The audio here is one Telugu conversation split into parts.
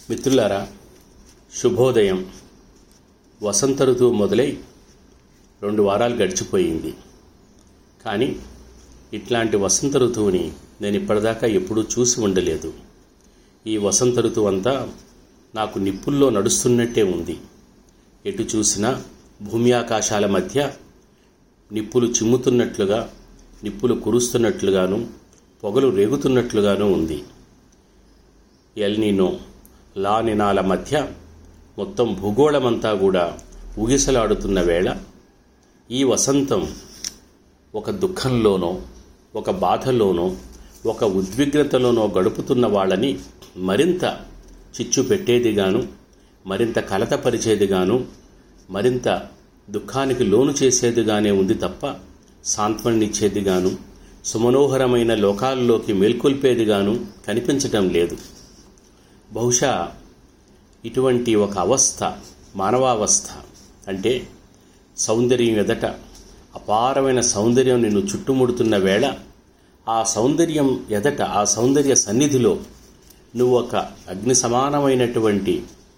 మిత్రులారా శుభోదయం వసంత ఋతువు మొదలై రెండు వారాలు గడిచిపోయింది కానీ ఇట్లాంటి వసంత ఋతువుని నేను ఇప్పటిదాకా ఎప్పుడూ చూసి ఉండలేదు ఈ వసంత ఋతువు అంతా నాకు నిప్పుల్లో నడుస్తున్నట్టే ఉంది ఎటు చూసినా భూమి ఆకాశాల మధ్య నిప్పులు చిమ్ముతున్నట్లుగా నిప్పులు కురుస్తున్నట్లుగాను పొగలు రేగుతున్నట్లుగాను ఉంది ఎల్నీనో లానినాల మధ్య మొత్తం భూగోళమంతా కూడా ఊగిసలాడుతున్న వేళ ఈ వసంతం ఒక దుఃఖంలోనో ఒక బాధలోనో ఒక ఉద్విగ్నతలోనో గడుపుతున్న వాళ్ళని మరింత చిచ్చు పెట్టేదిగాను మరింత కలతపరిచేదిగాను మరింత దుఃఖానికి లోను చేసేదిగానే ఉంది తప్ప సాంత్వనిచ్చేదిగాను సుమనోహరమైన లోకాల్లోకి మేల్కొల్పేదిగాను కనిపించటం లేదు బహుశా ఇటువంటి ఒక అవస్థ మానవావస్థ అంటే సౌందర్యం ఎదట అపారమైన సౌందర్యం నిన్ను చుట్టుముడుతున్న వేళ ఆ సౌందర్యం ఎదట ఆ సౌందర్య సన్నిధిలో నువ్వు ఒక అగ్ని సమానమైనటువంటి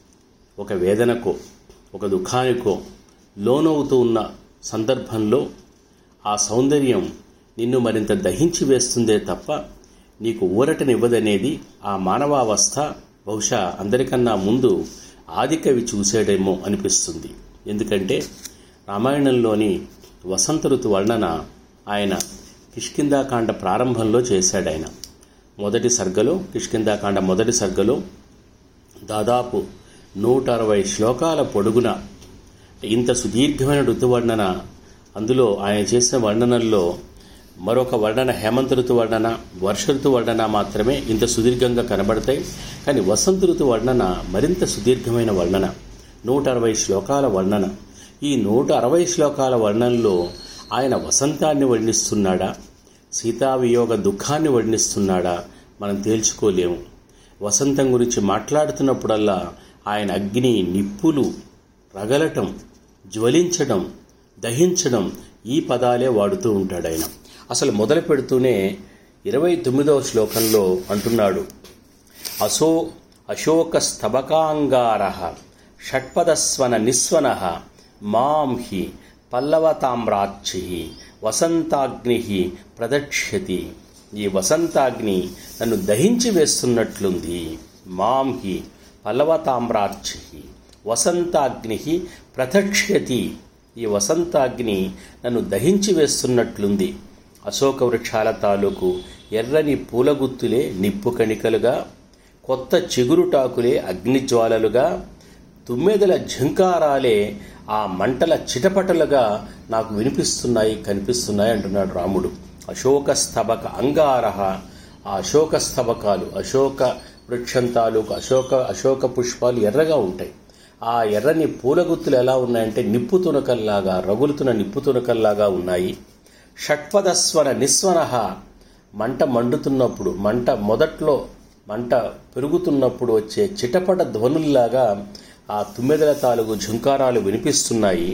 ఒక వేదనకో ఒక దుఃఖానికో లోనవుతూ ఉన్న సందర్భంలో ఆ సౌందర్యం నిన్ను మరింత దహించి వేస్తుందే తప్ప నీకు ఊరటనివ్వదనేది ఆ మానవావస్థ బహుశా అందరికన్నా ముందు ఆదికవి చూసాడేమో అనిపిస్తుంది ఎందుకంటే రామాయణంలోని వసంత ఋతు వర్ణన ఆయన కిష్కిందాకాండ ప్రారంభంలో చేశాడు ఆయన మొదటి సర్గలో కిష్కిందాకాండ మొదటి సర్గలో దాదాపు నూట అరవై శ్లోకాల పొడుగున ఇంత సుదీర్ఘమైన ఋతువర్ణన అందులో ఆయన చేసిన వర్ణనల్లో మరొక వర్ణన హేమంత ఋతు వర్ణన వర్ష ఋతు వర్ణన మాత్రమే ఇంత సుదీర్ఘంగా కనబడతాయి కానీ వసంత ఋతు వర్ణన మరింత సుదీర్ఘమైన వర్ణన నూట అరవై శ్లోకాల వర్ణన ఈ నూట అరవై శ్లోకాల వర్ణనలో ఆయన వసంతాన్ని వర్ణిస్తున్నాడా సీతావియోగ దుఃఖాన్ని వర్ణిస్తున్నాడా మనం తేల్చుకోలేము వసంతం గురించి మాట్లాడుతున్నప్పుడల్లా ఆయన అగ్ని నిప్పులు రగలటం జ్వలించడం దహించడం ఈ పదాలే వాడుతూ ఉంటాడు ఆయన అసలు మొదలు పెడుతూనే ఇరవై తొమ్మిదవ శ్లోకంలో అంటున్నాడు అశో అశోక స్తబకాంగార షట్పదస్వన నిస్వన మాం హి పల్లవతామ్రాక్షి వసంతాగ్ని ప్రదక్ష్యతి ఈ వసంతాగ్ని నన్ను దహించి వేస్తున్నట్లుంది మాం హి పల్లవతామ్రాక్షి వసంతాగ్ని ప్రదక్ష్యతి ఈ వసంతాగ్ని నన్ను దహించి వేస్తున్నట్లుంది అశోక వృక్షాల తాలూకు ఎర్రని పూలగుత్తులే నిప్పు కణికలుగా కొత్త చిగురుటాకులే అగ్నిజ్వాలలుగా తుమ్మెదల ఝంకారాలే ఆ మంటల చిటపటలుగా నాకు వినిపిస్తున్నాయి కనిపిస్తున్నాయి అంటున్నాడు రాముడు అశోక స్తబక అంగారహ ఆ అశోక స్తబకాలు అశోక వృక్షం తాలూకు అశోక అశోక పుష్పాలు ఎర్రగా ఉంటాయి ఆ ఎర్రని పూలగుత్తులు ఎలా ఉన్నాయంటే నిప్పు తునకల్లాగా రగులుతున్న నిప్పు తునకల్లాగా ఉన్నాయి షట్పదస్వర నిస్వనహ మంట మండుతున్నప్పుడు మంట మొదట్లో మంట పెరుగుతున్నప్పుడు వచ్చే చిటపట ధ్వనుల్లాగా ఆ తుమ్మెదల తాలూకు ఝుంకారాలు వినిపిస్తున్నాయి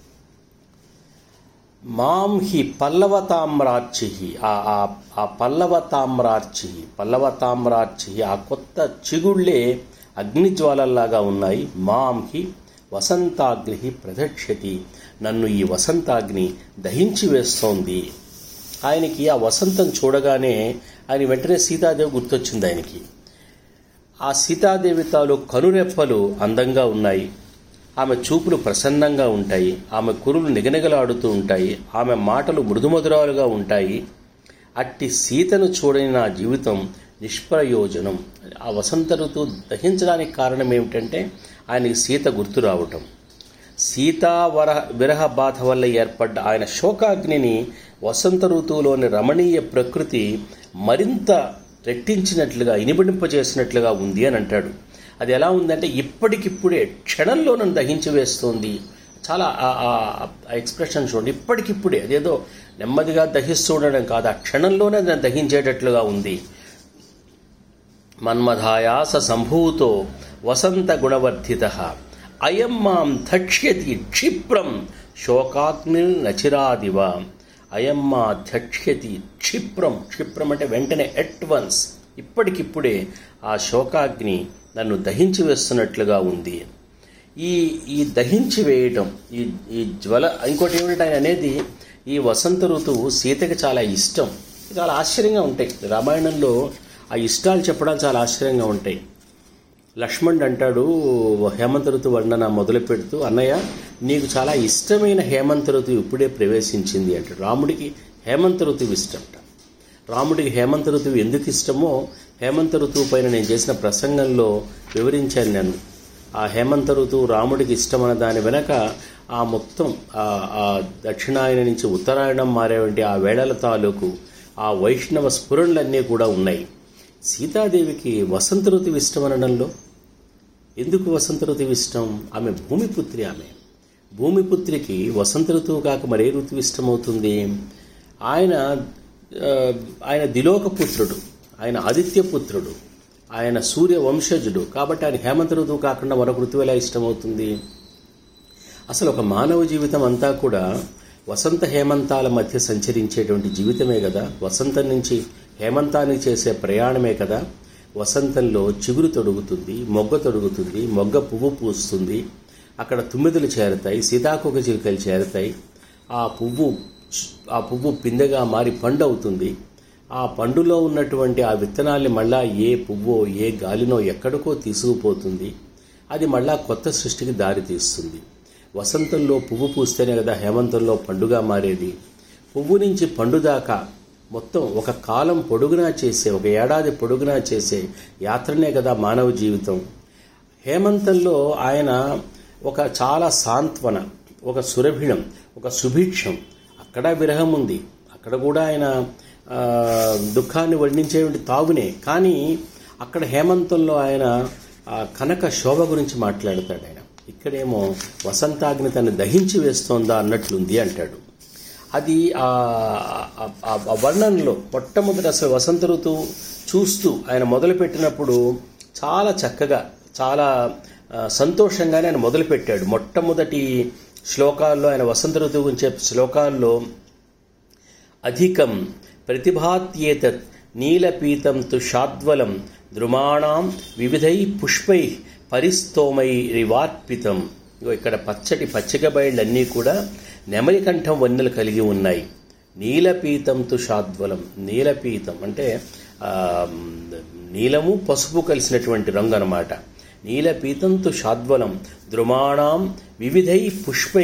మాం హి పల్లవతామ్రార్చి ఆ ఆ పల్లవతామ్రార్చి పల్లవతామ్రార్చి ఆ కొత్త చిగుళ్ళే అగ్నిజ్వాలల్లాగా ఉన్నాయి మాం హి వసంతాగ్ని ప్రదక్షతి నన్ను ఈ వసంతాగ్ని దహించి వేస్తోంది ఆయనకి ఆ వసంతం చూడగానే ఆయన వెంటనే సీతాదేవి గుర్తొచ్చింది ఆయనకి ఆ సీతాదేవి తాలూ కనురెప్పలు అందంగా ఉన్నాయి ఆమె చూపులు ప్రసన్నంగా ఉంటాయి ఆమె కురులు నిగనిగలాడుతూ ఉంటాయి ఆమె మాటలు మృదుమధురాలుగా ఉంటాయి అట్టి సీతను చూడని నా జీవితం నిష్ప్రయోజనం ఆ వసంత ఋతువు దహించడానికి కారణం ఏమిటంటే ఆయనకి సీత గుర్తు రావటం సీతా వర విరహ బాధ వల్ల ఏర్పడ్డ ఆయన శోకాగ్నిని వసంత ఋతువులోని రమణీయ ప్రకృతి మరింత రెట్టించినట్లుగా ఇనిబడింపజేసినట్లుగా ఉంది అని అంటాడు అది ఎలా ఉందంటే ఇప్పటికిప్పుడే క్షణంలో నన్ను దహించి వేస్తోంది చాలా ఆ ఎక్స్ప్రెషన్ చూడండి ఇప్పటికిప్పుడే అదేదో నెమ్మదిగా దహిస్తూ ఉండడం కాదు ఆ క్షణంలోనే నన్ను దహించేటట్లుగా ఉంది మన్మధాయాస సంభూతో వసంత గుణవర్ధిత అయం మాం ధక్ష్యతి క్షిప్రం శోకాగ్ని నచిరాదివ అయం మా ధక్ష్యతి క్షిప్రం క్షిప్రం అంటే వెంటనే ఎట్ వన్స్ ఇప్పటికిప్పుడే ఆ శోకాగ్ని నన్ను దహించి వేస్తున్నట్లుగా ఉంది ఈ ఈ దహించి వేయటం ఈ ఈ జ్వల ఇంకోటి ఏమిటంటే ఆయన అనేది ఈ వసంత ఋతువు సీతకి చాలా ఇష్టం చాలా ఆశ్చర్యంగా ఉంటాయి రామాయణంలో ఆ ఇష్టాలు చెప్పడం చాలా ఆశ్చర్యంగా ఉంటాయి లక్ష్మణుడు అంటాడు హేమంత ఋతువు వర్ణన మొదలు పెడుతూ అన్నయ్య నీకు చాలా ఇష్టమైన హేమంత ఋతువు ఇప్పుడే ప్రవేశించింది అంటాడు రాముడికి హేమంత ఋతువు ఇష్టంట రాముడికి హేమంత ఋతువు ఎందుకు ఇష్టమో హేమంత ఋతువు పైన నేను చేసిన ప్రసంగంలో వివరించాను నేను ఆ హేమంత ఋతువు రాముడికి ఇష్టమన్న దాని వెనక ఆ మొత్తం ఆ ఆ దక్షిణాయన నుంచి ఉత్తరాయణం మారేవంటి ఆ వేళల తాలూకు ఆ వైష్ణవ స్ఫురణలన్నీ కూడా ఉన్నాయి సీతాదేవికి వసంత ఋతువు ఇష్టం అనడంలో ఎందుకు వసంత ఋతువు ఇష్టం ఆమె భూమిపుత్రి ఆమె భూమిపుత్రికి వసంత ఋతువు కాక మరే ఋతువు ఇష్టమవుతుంది ఆయన ఆ, ఆయన దిలోక పుత్రుడు ఆయన ఆదిత్య పుత్రుడు ఆయన సూర్య వంశజుడు కాబట్టి ఆయన హేమంత ఋతువు కాకుండా మరొక ఋతువు ఎలా ఇష్టమవుతుంది అసలు ఒక మానవ జీవితం అంతా కూడా వసంత హేమంతాల మధ్య సంచరించేటువంటి జీవితమే కదా వసంతం నుంచి హేమంతానికి చేసే ప్రయాణమే కదా వసంతంలో చిగురు తొడుగుతుంది మొగ్గ తొడుగుతుంది మొగ్గ పువ్వు పూస్తుంది అక్కడ తుమ్మిదలు చేరతాయి సీతాకోక చిలుకలు చేరతాయి ఆ పువ్వు ఆ పువ్వు పిందెగా మారి పండు అవుతుంది ఆ పండులో ఉన్నటువంటి ఆ విత్తనాల్ని మళ్ళా ఏ పువ్వో ఏ గాలినో ఎక్కడికో తీసుకుపోతుంది అది మళ్ళా కొత్త సృష్టికి దారి తీస్తుంది వసంతంలో పువ్వు పూస్తేనే కదా హేమంతంలో పండుగ మారేది పువ్వు నుంచి పండు దాకా మొత్తం ఒక కాలం పొడుగునా చేసే ఒక ఏడాది పొడుగునా చేసే యాత్రనే కదా మానవ జీవితం హేమంతంలో ఆయన ఒక చాలా సాంత్వన ఒక సురభిణం ఒక సుభిక్షం అక్కడ విరహం ఉంది అక్కడ కూడా ఆయన ఆ, దుఃఖాన్ని వర్ణించేటువంటి తావునే కానీ అక్కడ హేమంతంలో ఆయన ఆ కనక శోభ గురించి మాట్లాడతాడు ఆయన ఇక్కడేమో వసంతాగ్ని తను దహించి వేస్తోందా అన్నట్లుంది అంటాడు అది ఆ ఆ- ఆ- ఆ వర్ణనలో మొట్టమొదటి అసలు వసంత ఋతువు చూస్తూ ఆయన మొదలుపెట్టినప్పుడు చాలా చక్కగా చాలా ఆ, సంతోషంగానే ఆయన మొదలుపెట్టాడు మొట్టమొదటి శ్లోకాల్లో ఆయన వసంత ఋతువు గురించి చెప్పే శ్లోకాల్లో అధికం ప్రతిభాత్యేతత్ నీలపీతం తు షాద్వలం ద్రుమాణం వివిధై పుష్పై పరిస్తోమై రివార్పితం ఇగో ఇక్కడ పచ్చటి పచ్చిక బయళ్ళన్నీ కూడా నెమలికంఠం వన్నెలు కలిగి ఉన్నాయి నీలపీతం తు షాద్వలం నీలపీతం అంటే ఆ, నీలము పసుపు కలిసినటువంటి రంగు అన్నమాట నీలపీతంతు షాద్వలం ద్రుమాణం వివిధై పుష్పై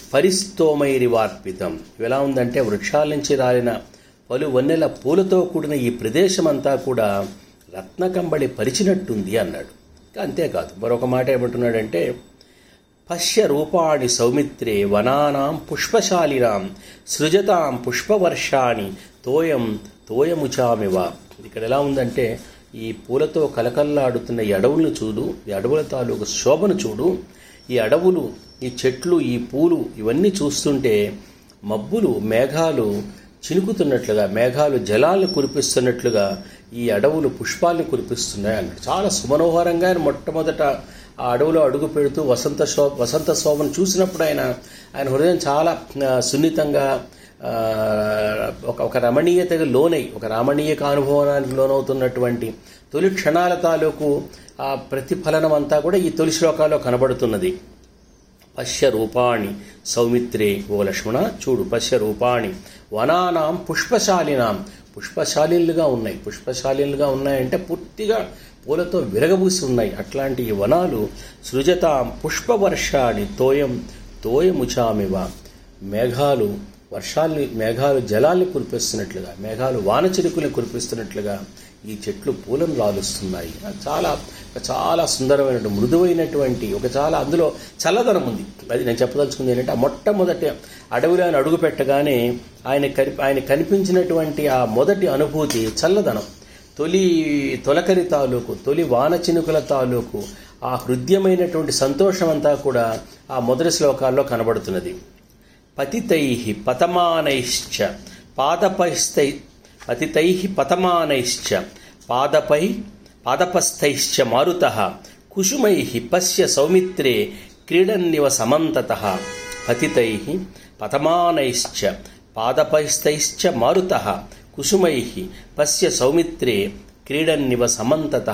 పరిస్తోమైరివార్పితం ఇవి ఎలా ఉందంటే వృక్షాల నుంచి రాలిన పలు వన్నెల పూలతో కూడిన ఈ ప్రదేశమంతా కూడా రత్నకంబళి పరిచినట్టుంది అన్నాడు అంతేకాదు మరొక మాట ఏమంటున్నాడంటే పశ్య రూపాణి సౌమిత్రే వనానాం పుష్పశాలినాం సృజతాం పుష్పవర్షాణి తోయం తోయముచామివ ఇక్కడ ఎలా ఉందంటే ఈ పూలతో కలకల్లాడుతున్న ఈ అడవులను చూడు ఈ అడవుల తాలూకు శోభను చూడు ఈ అడవులు ఈ చెట్లు ఈ పూలు ఇవన్నీ చూస్తుంటే మబ్బులు మేఘాలు చినుకుతున్నట్లుగా మేఘాలు జలాలను కురిపిస్తున్నట్లుగా ఈ అడవులు పుష్పాలను కురిపిస్తున్నాయి అన్నాడు చాలా సుమనోహరంగా ఆయన మొట్టమొదట ఆ అడవిలో అడుగు పెడుతూ వసంత శో వసంత శోభను చూసినప్పుడు ఆయన ఆయన హృదయం చాలా ఆ, సున్నితంగా ఆ, ఒక ఒక రమణీయతగా లోనై ఒక రమణీయక అనుభవానికి లోనవుతున్నటువంటి తొలి క్షణాల తాలూకు ఆ ప్రతిఫలనం అంతా కూడా ఈ తొలి శ్లోకాల్లో కనబడుతున్నది పశ్య రూపాణి సౌమిత్రే ఓ లక్ష్మణ చూడు పశ్య రూపాణి వనానాం పుష్పశాలినాం పుష్పశాలిలుగా ఉన్నాయి పుష్పశాలిలుగా ఉన్నాయంటే పూర్తిగా పూలతో విరగబూసి ఉన్నాయి అట్లాంటి ఈ వనాలు సృజతాం పుష్పవర్షాన్ని తోయం తోయముచామివ మేఘాలు వర్షాల్ని మేఘాలు జలాల్ని కురిపిస్తున్నట్లుగా మేఘాలు వానచిరుకుల్ని కురిపిస్తున్నట్లుగా ఈ చెట్లు పూలను లాలుస్తున్నాయి అది చాలా చాలా సుందరమైన మృదువైనటువంటి ఒక చాలా అందులో చల్లదనం ఉంది అది నేను చెప్పదలుచుకుంది ఏంటంటే ఆ మొట్టమొదటి అడవిలో ఆయన అడుగు పెట్టగానే ఆయన కని ఆయన కనిపించినటువంటి ఆ మొదటి అనుభూతి చల్లదనం తొలి తొలకరి తాలూకు తొలి వాన చినుకుల తాలూకు ఆ హృదయమైనటువంటి సంతోషం అంతా కూడా ఆ మొదటి శ్లోకాల్లో కనబడుతున్నది పతితై పతమానైశ్చ పాదపైస్తై పతితై పతమానైశ్చ పాదపై పాదపస్థైశ్చ మారుత కుసుమై పశ్య సౌమిత్రే క్రీడన్నివ సమంతత పతితై పతమానైశ్చ పాదపైస్తైశ్చ మారుత కుసుమై పశ్య సౌమిత్రే క్రీడన్నివ సమంతత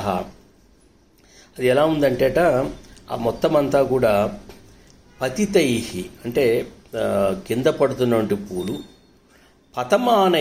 అది ఎలా ఉందంటేట ఆ మొత్తం అంతా కూడా పతితై అంటే ఆ, కింద పడుతున్నటువంటి పూలు పతమానై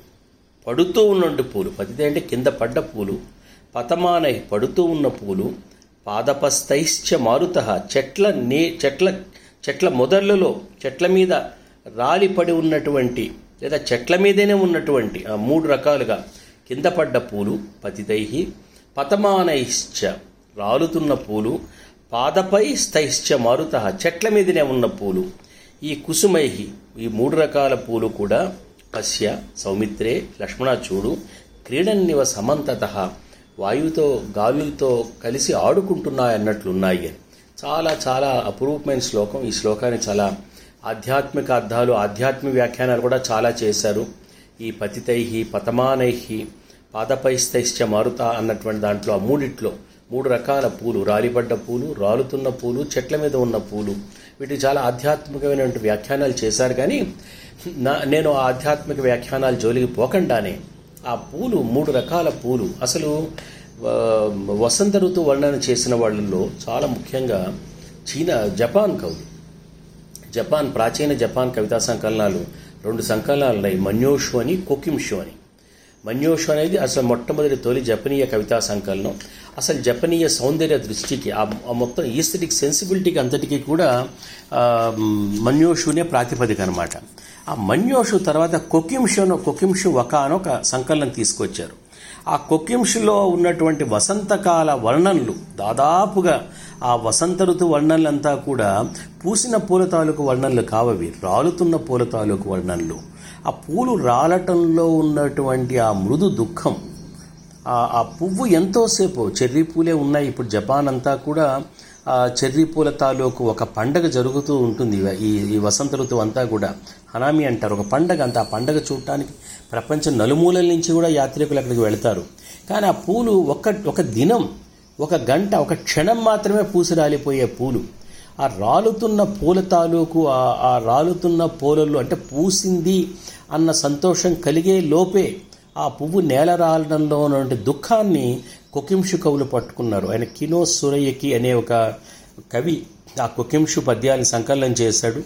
పడుతూ ఉన్నటువంటి పూలు పతిత అంటే కింద పడ్డ పూలు పతమానై పడుతూ ఉన్న పూలు పాదపస్థైశ్చ మారుత చెట్ల నే చెట్ల చెట్ల మొదళ్లలో చెట్ల మీద రాలిపడి ఉన్నటువంటి లేదా చెట్ల మీదనే ఉన్నటువంటి ఆ మూడు రకాలుగా కింద పడ్డ పూలు పతితై పతమానైశ్చ రాలుతున్న పూలు పాదపై స్థైశ్చ మారుత చెట్ల మీదనే ఉన్న పూలు ఈ కుసుమై ఈ మూడు రకాల పూలు కూడా పశ్య సౌమిత్రే లక్ష్మణ చూడు క్రీడన్నివ సమంతత వాయువుతో గాలులతో కలిసి ఆడుకుంటున్నాయన్నట్లున్నాయి అని చాలా చాలా అపురూపమైన శ్లోకం ఈ శ్లోకాన్ని చాలా ఆధ్యాత్మిక అర్థాలు ఆధ్యాత్మిక వ్యాఖ్యానాలు కూడా చాలా చేశారు ఈ పతితై పతమానై పాదపైస్తైశ్చ మారుత అన్నటువంటి దాంట్లో ఆ మూడిట్లో మూడు రకాల పూలు రాలిపడ్డ పూలు రాలుతున్న పూలు చెట్ల మీద ఉన్న పూలు వీటికి చాలా ఆధ్యాత్మికమైనటువంటి వ్యాఖ్యానాలు చేశారు కానీ నా నేను ఆ ఆధ్యాత్మిక వ్యాఖ్యానాలు జోలికి పోకుండానే ఆ పూలు మూడు రకాల పూలు అసలు ఆ, వసంత ఋతు వర్ణన చేసిన వాళ్ళల్లో చాలా ముఖ్యంగా చీనా జపాన్ కవులు జపాన్ ప్రాచీన జపాన్ కవితా సంకలనాలు రెండు సంకలనాలు ఉన్నాయి మన్యోషు అని కొకింషు అని మన్యోషు అనేది అసలు మొట్టమొదటి తొలి జపనీయ కవితా సంకలనం అసలు జపనీయ సౌందర్య దృష్టికి ఆ ఆ మొత్తం ఈస్థెటిక్ సెన్సిబిలిటీకి అంతటికి కూడా ఆ, మన్యోషునే ప్రాతిపదిక అనమాట ఆ మన్యోషు తర్వాత కొకింషును కొకింషు వక అని ఒక సంకలనం తీసుకొచ్చారు ఆ కొకింషులో ఉన్నటువంటి వసంతకాల వర్ణనలు దాదాపుగా ఆ వసంత ఋతు వర్ణనలంతా కూడా పూసిన పూల తాలూకు వర్ణనలు కావవి రాలుతున్న పూల తాలూకు వర్ణనలు ఆ పూలు రాలటంలో ఉన్నటువంటి ఆ మృదు దుఃఖం ఆ ఆ పువ్వు ఎంతోసేపు చెర్రీ పూలే ఉన్నాయి ఇప్పుడు జపాన్ అంతా కూడా ఆ చెర్రీ పూల తాలూకు ఒక పండగ జరుగుతూ ఉంటుంది ఈ ఈ వసంత ఋతువు అంతా కూడా హనామి అంటారు ఒక పండగ అంతా ఆ పండగ చూడటానికి ప్రపంచం నలుమూలల నుంచి కూడా యాత్రికులు అక్కడికి వెళ్తారు కానీ ఆ పూలు ఒక ఒక దినం ఒక గంట ఒక క్షణం మాత్రమే పూసి రాలిపోయే పూలు ఆ రాలుతున్న పూల తాలూకు ఆ ఆ రాలుతున్న పూలల్లో అంటే పూసింది అన్న సంతోషం కలిగే లోపే ఆ పువ్వు నేల రాలడంలో ఉన్నటువంటి దుఃఖాన్ని కొకింషు కవులు పట్టుకున్నారు ఆయన కినో సురయ్యకి అనే ఒక కవి ఆ కొకింషు పద్యాన్ని సంకలనం చేశాడు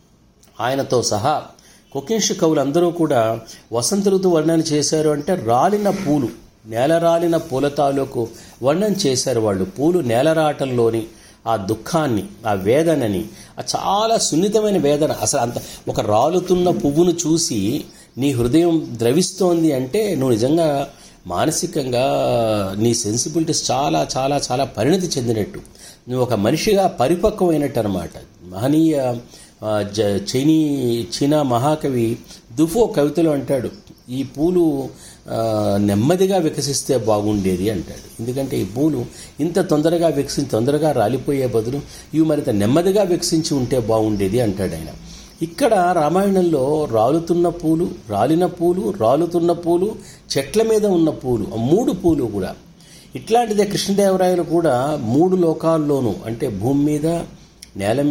ఆయనతో సహా కొకింషు కవులందరూ కూడా వసంత ఋతు వర్ణన చేశారు అంటే రాలిన పూలు నేల రాలిన పూల తాలూకు వర్ణన చేశారు వాళ్ళు పూలు నేల రావటంలోని ఆ దుఃఖాన్ని ఆ వేదనని ఆ చాలా సున్నితమైన వేదన అసలు అంత ఒక రాలుతున్న పువ్వును చూసి నీ హృదయం ద్రవిస్తోంది అంటే నువ్వు నిజంగా మానసికంగా నీ సెన్సిబిలిటీస్ చాలా చాలా చాలా పరిణతి చెందినట్టు నువ్వు ఒక మనిషిగా పరిపక్వమైనట్టు అనమాట మహనీయ ఆ, జ చైనీ చీనా మహాకవి దుఫో కవితలో అంటాడు ఈ పూలు ఆ, నెమ్మదిగా వికసిస్తే బాగుండేది అంటాడు ఎందుకంటే ఈ పూలు ఇంత తొందరగా వికసించి తొందరగా రాలిపోయే బదులు ఇవి మరింత నెమ్మదిగా వికసించి ఉంటే బాగుండేది అంటాడు ఆయన ఇక్కడ రామాయణంలో రాలుతున్న పూలు రాలిన పూలు రాలుతున్న పూలు చెట్ల మీద ఉన్న పూలు ఆ మూడు పూలు కూడా ఇట్లాంటిదే కృష్ణదేవరాయలు కూడా మూడు లోకాల్లోనూ అంటే భూమి మీద నేల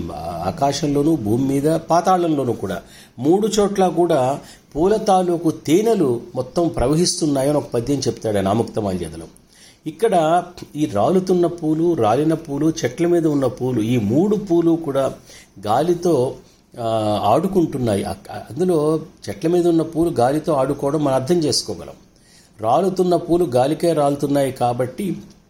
ఆకాశంలోనూ భూమి మీద పాతాళంలోనూ కూడా మూడు చోట్ల కూడా పూల తాలూకు తేనెలు మొత్తం ప్రవహిస్తున్నాయని ఒక పద్యం చెప్తాడు ఆయన ఆముక్తమాల్యదలో ఇక్కడ ఈ రాలుతున్న పూలు రాలిన పూలు చెట్ల మీద ఉన్న పూలు ఈ మూడు పూలు కూడా గాలితో ఆ, ఆడుకుంటున్నాయి అ- అందులో చెట్ల మీద ఉన్న పూలు గాలితో ఆడుకోవడం మనం అర్థం చేసుకోగలం రాలుతున్న పూలు గాలికే రాలుతున్నాయి కాబట్టి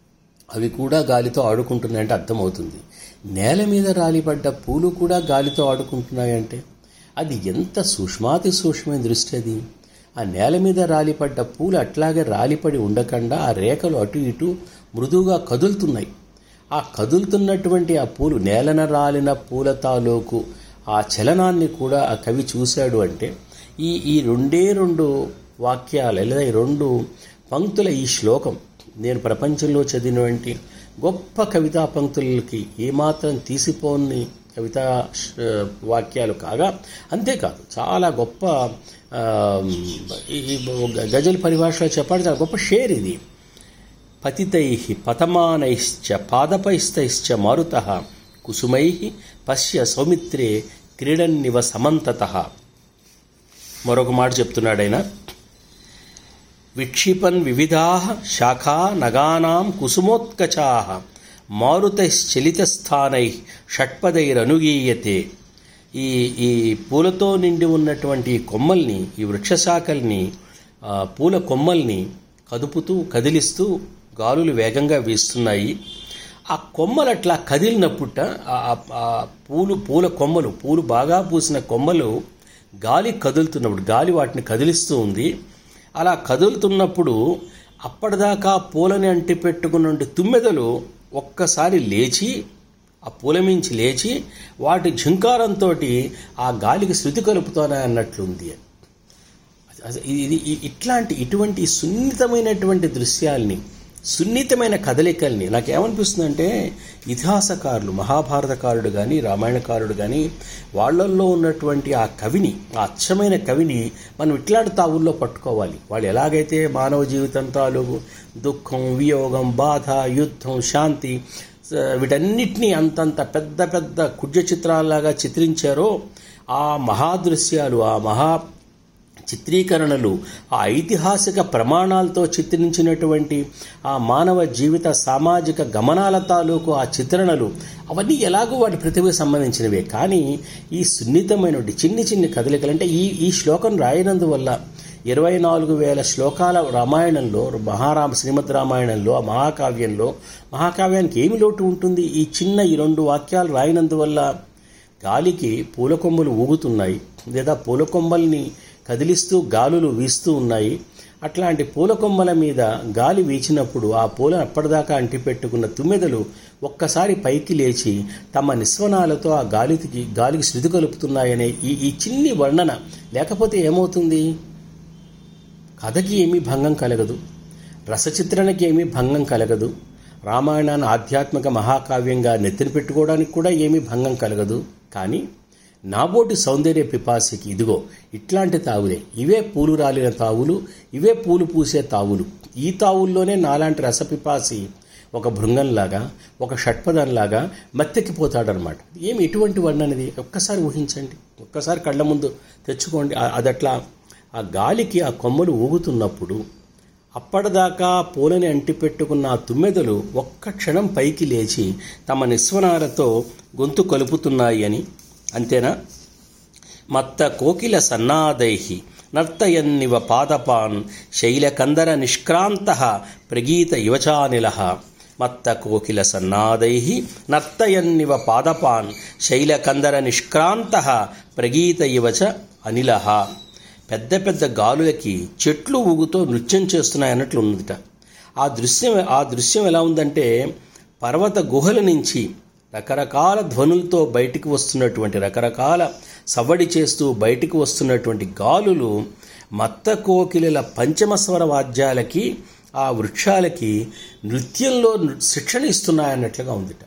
అవి కూడా గాలితో ఆడుకుంటున్నాయంటే అర్థమవుతుంది నేల మీద రాలిపడ్డ పూలు కూడా గాలితో ఆడుకుంటున్నాయంటే అది ఎంత సూక్ష్మాతి సూక్ష్మమైన దృష్టి అది ఆ నేల మీద రాలిపడ్డ పూలు అట్లాగే రాలిపడి ఉండకుండా ఆ రేఖలు అటు ఇటు మృదువుగా కదులుతున్నాయి ఆ కదులుతున్నటువంటి ఆ పూలు నేలన రాలిన పూల తాలూకు ఆ చలనాన్ని కూడా ఆ కవి చూశాడు అంటే ఈ ఈ రెండే రెండు వాక్యాలు లేదా ఈ రెండు పంక్తుల ఈ శ్లోకం నేను ప్రపంచంలో చదివినటువంటి గొప్ప కవితా పంక్తులకి ఏమాత్రం తీసిపోని కవితా శ- వాక్యాలు కాగా అంతేకాదు చాలా గొప్ప ఆ, ఈ ఈ గజల్ పరిభాషలో చెప్పాలి చాలా గొప్ప షేర్ ఇది పతితై పతమానైశ్చ పాదపైస్తైశ్చ మారుత కుసుమై పశ్య సౌమిత్రే క్రీడన్నివ సమంతత మరొక మాట చెప్తున్నాడు ఆయన విక్షిపన్ వివిధా శాఖా నగానాం కుసుమోత్కచా మారుతశ్చలితస్థానై షట్పదైరనుగీయతే ఈ ఈ పూలతో నిండి ఉన్నటువంటి ఈ కొమ్మల్ని ఈ వృక్షశాఖల్ని ఆ, పూల కొమ్మల్ని కదుపుతూ కదిలిస్తూ గాలులు వేగంగా వీస్తున్నాయి ఆ కొమ్మలు అట్లా కదిలినప్పుట ఆ- ఆ- ఆ పూలు పూల కొమ్మలు పూలు బాగా పూసిన కొమ్మలు గాలి కదులుతున్నప్పుడు గాలి వాటిని కదిలిస్తూ ఉంది అలా కదులుతున్నప్పుడు అప్పటిదాకా పూలని అంటి పెట్టుకున్న తుమ్మెదలు ఒక్కసారి లేచి ఆ పూల మించి లేచి వాటి ఝంకారంతో ఆ గాలికి శృతి కలుపుతానే అన్నట్లుంది అస- ఇది ఇది- ఈ- ఇట్లాంటి ఇటువంటి సున్నితమైనటువంటి దృశ్యాల్ని సున్నితమైన కదలికల్ని నాకేమనిపిస్తుందంటే ఇతిహాసకారులు మహాభారతకారుడు కానీ రామాయణకారుడు కానీ వాళ్ళల్లో ఉన్నటువంటి ఆ కవిని ఆ అచ్చమైన కవిని మనం ఇట్లాంటి తావుల్లో పట్టుకోవాలి వాళ్ళు ఎలాగైతే మానవ జీవితం తాలూకు దుఃఖం వియోగం బాధ యుద్ధం శాంతి స- వీటన్నిటినీ అంతంత పెద్ద పెద్ద కుడ్య చిత్రాల్లాగా చిత్రించారో ఆ మహాదృశ్యాలు ఆ మహా చిత్రీకరణలు ఆ ఐతిహాసిక ప్రమాణాలతో చిత్రించినటువంటి ఆ మానవ జీవిత సామాజిక గమనాల తాలూకు ఆ చిత్రణలు అవన్నీ ఎలాగో వాటి ప్రతిభకు సంబంధించినవే కానీ ఈ సున్నితమైనటువంటి చిన్ని చిన్ని కదలికలు అంటే ఈ ఈ శ్లోకం రాయనందువల్ల ఇరవై నాలుగు వేల శ్లోకాల రామాయణంలో మహారామ శ్రీమద్ రామాయణంలో ఆ మహాకావ్యంలో మహాకావ్యానికి ఏమి లోటు ఉంటుంది ఈ చిన్న ఈ రెండు వాక్యాలు రాయనందువల్ల గాలికి పూల కొమ్మలు ఊగుతున్నాయి లేదా పూల కొమ్మల్ని కదిలిస్తూ గాలులు వీస్తూ ఉన్నాయి అట్లాంటి పూల కొమ్మల మీద గాలి వీచినప్పుడు ఆ పూలను అప్పటిదాకా అంటిపెట్టుకున్న తుమ్మెదలు ఒక్కసారి పైకి లేచి తమ నిస్వనాలతో ఆ గాలికి గాలికి శృతి కలుపుతున్నాయనే ఈ ఈ చిన్ని వర్ణన లేకపోతే ఏమవుతుంది కథకి ఏమీ భంగం కలగదు రసచిత్రణకి ఏమీ భంగం కలగదు రామాయణాన్ని ఆధ్యాత్మిక మహాకావ్యంగా నెత్తిన పెట్టుకోవడానికి కూడా ఏమీ భంగం కలగదు కానీ నాబోటి సౌందర్య పిపాసికి ఇదిగో ఇట్లాంటి తావులే ఇవే పూలు రాలిన తావులు ఇవే పూలు పూసే తావులు ఈ తావుల్లోనే నాలాంటి రసపిపాసి ఒక భృంగంలాగా ఒక షట్పదంలాగా మత్తెక్కిపోతాడనమాట ఏమి ఎటువంటి వర్ణనది ఒక్కసారి ఊహించండి ఒక్కసారి కళ్ళ ముందు తెచ్చుకోండి ఆ- అదట్లా ఆ గాలికి ఆ కొమ్మలు ఊగుతున్నప్పుడు అప్పటిదాకా పూలని అంటిపెట్టుకున్న ఆ తుమ్మెదలు ఒక్క క్షణం పైకి లేచి తమ నిస్వనాలతో గొంతు కలుపుతున్నాయి అని అంతేనా మత్త కోకిల సన్నాదై నర్తయన్నివ పాదపాన్ శైలకందర నిష్క్రాంత ప్రగీత యువచానిల మత్త కోకిల సన్నాదై నర్తయన్నివ పాదపాన్ శైలకందర నిష్క్రాంత ప్రగీత యువచ అనిల పెద్ద పెద్ద గాలులకి చెట్లు ఊగుతో నృత్యం చేస్తున్నాయి అన్నట్లు ఉన్నదిట ఆ దృశ్యం ఆ దృశ్యం ఎలా ఉందంటే పర్వత గుహల నుంచి రకరకాల ధ్వనులతో బయటికి వస్తున్నటువంటి రకరకాల సవ్వడి చేస్తూ బయటికి వస్తున్నటువంటి గాలులు మత్త కోకిలల పంచమస్వర వాద్యాలకి ఆ వృక్షాలకి నృత్యంలో నృ- శిక్షణ ఇస్తున్నాయన్నట్లుగా ఉందిట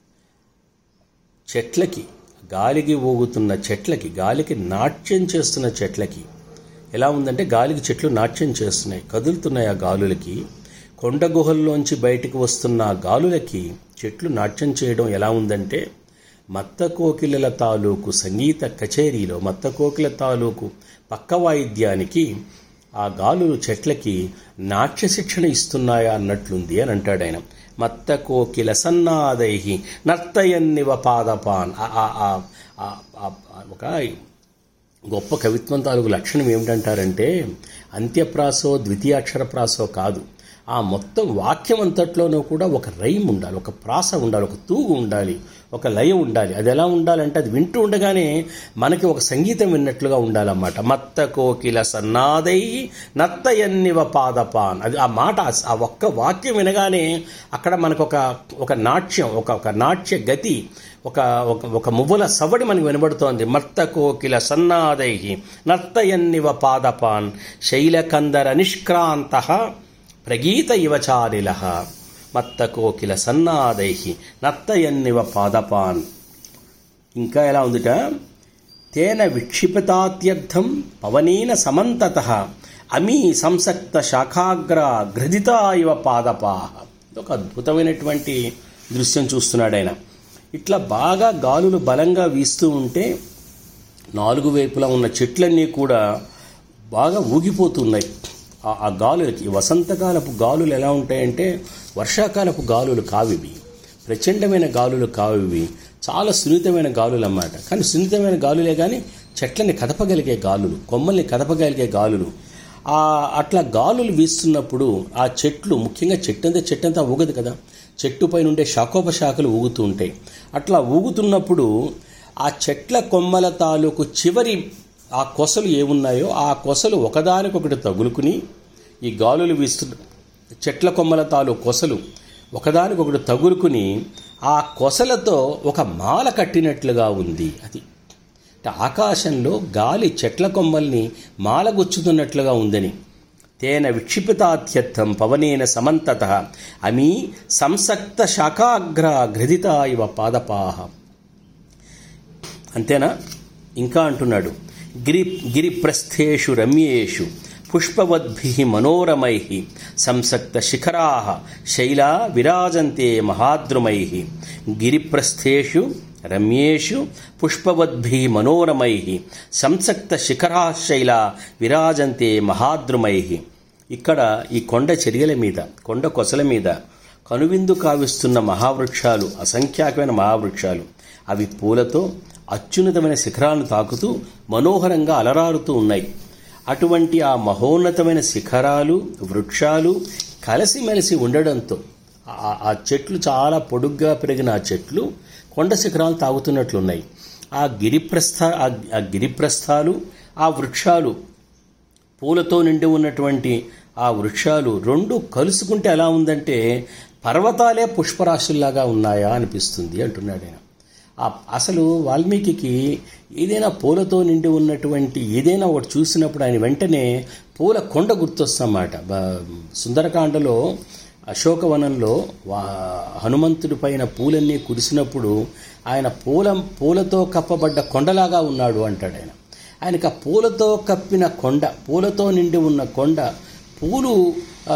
చెట్లకి గాలికి ఊగుతున్న చెట్లకి గాలికి నాట్యం చేస్తున్న చెట్లకి ఎలా ఉందంటే గాలికి చెట్లు నాట్యం చేస్తున్నాయి కదులుతున్నాయి ఆ గాలులకి కొండ గుహల్లోంచి బయటికి వస్తున్న ఆ గాలులకి చెట్లు నాట్యం చేయడం ఎలా ఉందంటే మత్త కోకిలల తాలూకు సంగీత కచేరీలో మత్త కోకిల తాలూకు పక్క వాయిద్యానికి ఆ గాలులు చెట్లకి నాట్య శిక్షణ ఇస్తున్నాయా అన్నట్లుంది అని అంటాడు ఆయన మత్త కోకిల సన్నాదై నర్తయన్నివ పాదపాన్ ఆ- ఆ- ఆ- ఆ- ఆ- ఆ- ఒక గొప్ప కవిత్వం తాలూకు లక్షణం ఏమిటంటారంటే అంత్యప్రాసో ద్వితీయాక్షర ప్రాసో కాదు ఆ మొత్తం వాక్యం అంతట్లోనూ కూడా ఒక రైమ్ ఉండాలి ఒక ప్రాస ఉండాలి ఒక తూగు ఉండాలి ఒక లయం ఉండాలి అది ఎలా ఉండాలంటే అది వింటూ ఉండగానే మనకి ఒక సంగీతం విన్నట్లుగా ఉండాలన్నమాట మత్త కోకిల సన్నాదై నత్తయన్నివ పాదపాన్ అది ఆ మాట ఆ- ఆ ఒక్క వాక్యం వినగానే అక్కడ మనకు ఒక ఒక నాట్యం ఒక ఒక నాట్య గతి ఒక ఒక ఒక మువ్వల సవడి మనకు వినబడుతోంది మత్త కోకిల సన్నాదై నర్తయన్నివ పాదపాన్ శైలకందర నిష్క్రాంత ప్రగీత ఇవచారిల మత్త కోకిల సన్నాదై నర్తయన్నివ పాదపాన్ ఇంకా ఎలా ఉందిట తేన విక్షిపతాత్యర్థం పవనేన సమంతత అమీ సంసక్త శాఖాగ్ర ఘృదితా ఇవ పాదపా ఒక అద్భుతమైనటువంటి దృశ్యం చూస్తున్నాడు ఆయన ఇట్లా బాగా గాలులు బలంగా వీస్తూ ఉంటే నాలుగు వైపులా ఉన్న చెట్లన్నీ కూడా బాగా ఊగిపోతున్నాయి ఆ- ఆ గాలులకి వసంతకాలపు గాలులు ఎలా ఉంటాయంటే వర్షాకాలపు గాలులు కావివి ప్రచండమైన గాలులు కావివి చాలా సున్నితమైన గాలులు అన్నమాట కానీ సున్నితమైన గాలులే కానీ చెట్లని కదపగలిగే గాలులు కొమ్మల్ని కదపగలిగే గాలులు ఆ అట్లా గాలులు వీస్తున్నప్పుడు ఆ చెట్లు ముఖ్యంగా చెట్టు అంతా చెట్టు అంతా ఊగదు కదా చెట్టు పైన ఉండే శాఖోపశాఖలు ఊగుతూ ఉంటాయి అట్లా ఊగుతున్నప్పుడు ఆ చెట్ల కొమ్మల తాలూకు చివరి ఆ కొసలు ఏమున్నాయో ఆ కొసలు ఒకదానికొకటి తగులుకుని ఈ గాలులు వీస్తున్న చెట్ల కొమ్మల తాలూకు కొసలు ఒకదానికొకటి తగులుకుని ఆ కొసలతో ఒక మాల కట్టినట్లుగా ఉంది అది అంటే ఆకాశంలో గాలి చెట్ల కొమ్మల్ని మాలగుచ్చుతున్నట్లుగా ఉందని తేన విక్షిపితాత్యర్థం పవనేన సమంతత అమీ సంసక్త శాఖాగ్ర ఘృదిత ఇవ పాదపాహ అంతేనా ఇంకా అంటున్నాడు గిరి గిరిప్రస్థేషు రమ్యేషు పుష్పవద్భి మనోరమై సంసక్త శిఖరా శైలా విరాజంతే మహాద్రుమై గిరిప్రస్థేషు రమ్యేషు పుష్పవద్భి మనోరమై సంసక్త శిఖరా శైలా విరాజంతే మహాద్రుమై ఇక్కడ ఈ కొండ చర్యల మీద కొండ కొసల మీద కనువిందు కావిస్తున్న మహావృక్షాలు అసంఖ్యాకమైన మహావృక్షాలు అవి పూలతో అత్యున్నతమైన శిఖరాలను తాకుతూ మనోహరంగా అలరారుతూ ఉన్నాయి అటువంటి ఆ మహోన్నతమైన శిఖరాలు వృక్షాలు కలిసిమెలిసి ఉండడంతో ఆ- ఆ చెట్లు చాలా పొడుగ్గా పెరిగిన ఆ చెట్లు కొండ శిఖరాలు తాగుతున్నట్లున్నాయి ఆ గిరిప్రస్థ ఆ- ఆ గిరిప్రస్థాలు ఆ వృక్షాలు పూలతో నిండి ఉన్నటువంటి ఆ వృక్షాలు రెండు కలుసుకుంటే ఎలా ఉందంటే పర్వతాలే పుష్పరాశుల్లాగా ఉన్నాయా అనిపిస్తుంది అంటున్నాడు ఆయన ఆ అసలు వాల్మీకి ఏదైనా పూలతో నిండి ఉన్నటువంటి ఏదైనా ఒకటి చూసినప్పుడు ఆయన వెంటనే పూల కొండ గుర్తొస్తామాట సుందరకాండలో అశోకవనంలో వా హనుమంతుడి పైన పూలన్నీ కురిసినప్పుడు ఆయన పూల పూలతో కప్పబడ్డ కొండలాగా ఉన్నాడు అంటాడు ఆయన ఆయనకు ఆ పూలతో కప్పిన కొండ పూలతో నిండి ఉన్న కొండ పూలు ఆ,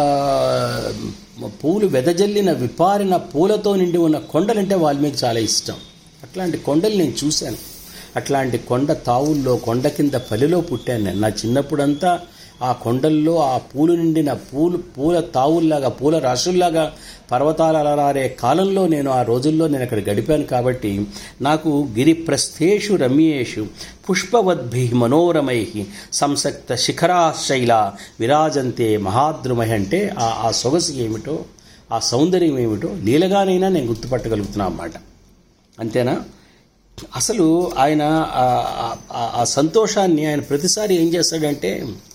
పూలు వెదజల్లిన విపారిన పూలతో నిండి ఉన్న కొండలంటే వాల్మీకి చాలా ఇష్టం అట్లాంటి కొండలు నేను చూశాను అట్లాంటి కొండ తావుల్లో కొండ కింద పల్లెలో పుట్టాను నేను నా చిన్నప్పుడంతా ఆ కొండల్లో ఆ పూలు నిండిన పూలు పూల తావుల్లాగా పూల రాశుల్లాగా పర్వతాలు అలరారే కాలంలో నేను ఆ రోజుల్లో నేను అక్కడ గడిపాను కాబట్టి నాకు గిరిప్రస్థేషు రమ్యేషు పుష్పవద్భి మనోరమై సంసక్త శిఖరాశైల విరాజంతే మహాద్రుమై అంటే ఆ ఆ సొగసు ఏమిటో ఆ సౌందర్యం ఏమిటో నీలగానైనా నేను గుర్తుపట్టగలుగుతున్నా అన్నమాట అంతేనా అసలు ఆయన ఆ- ఆ- ఆ సంతోషాన్ని ఆయన ప్రతిసారి ఏం చేస్తాడంటే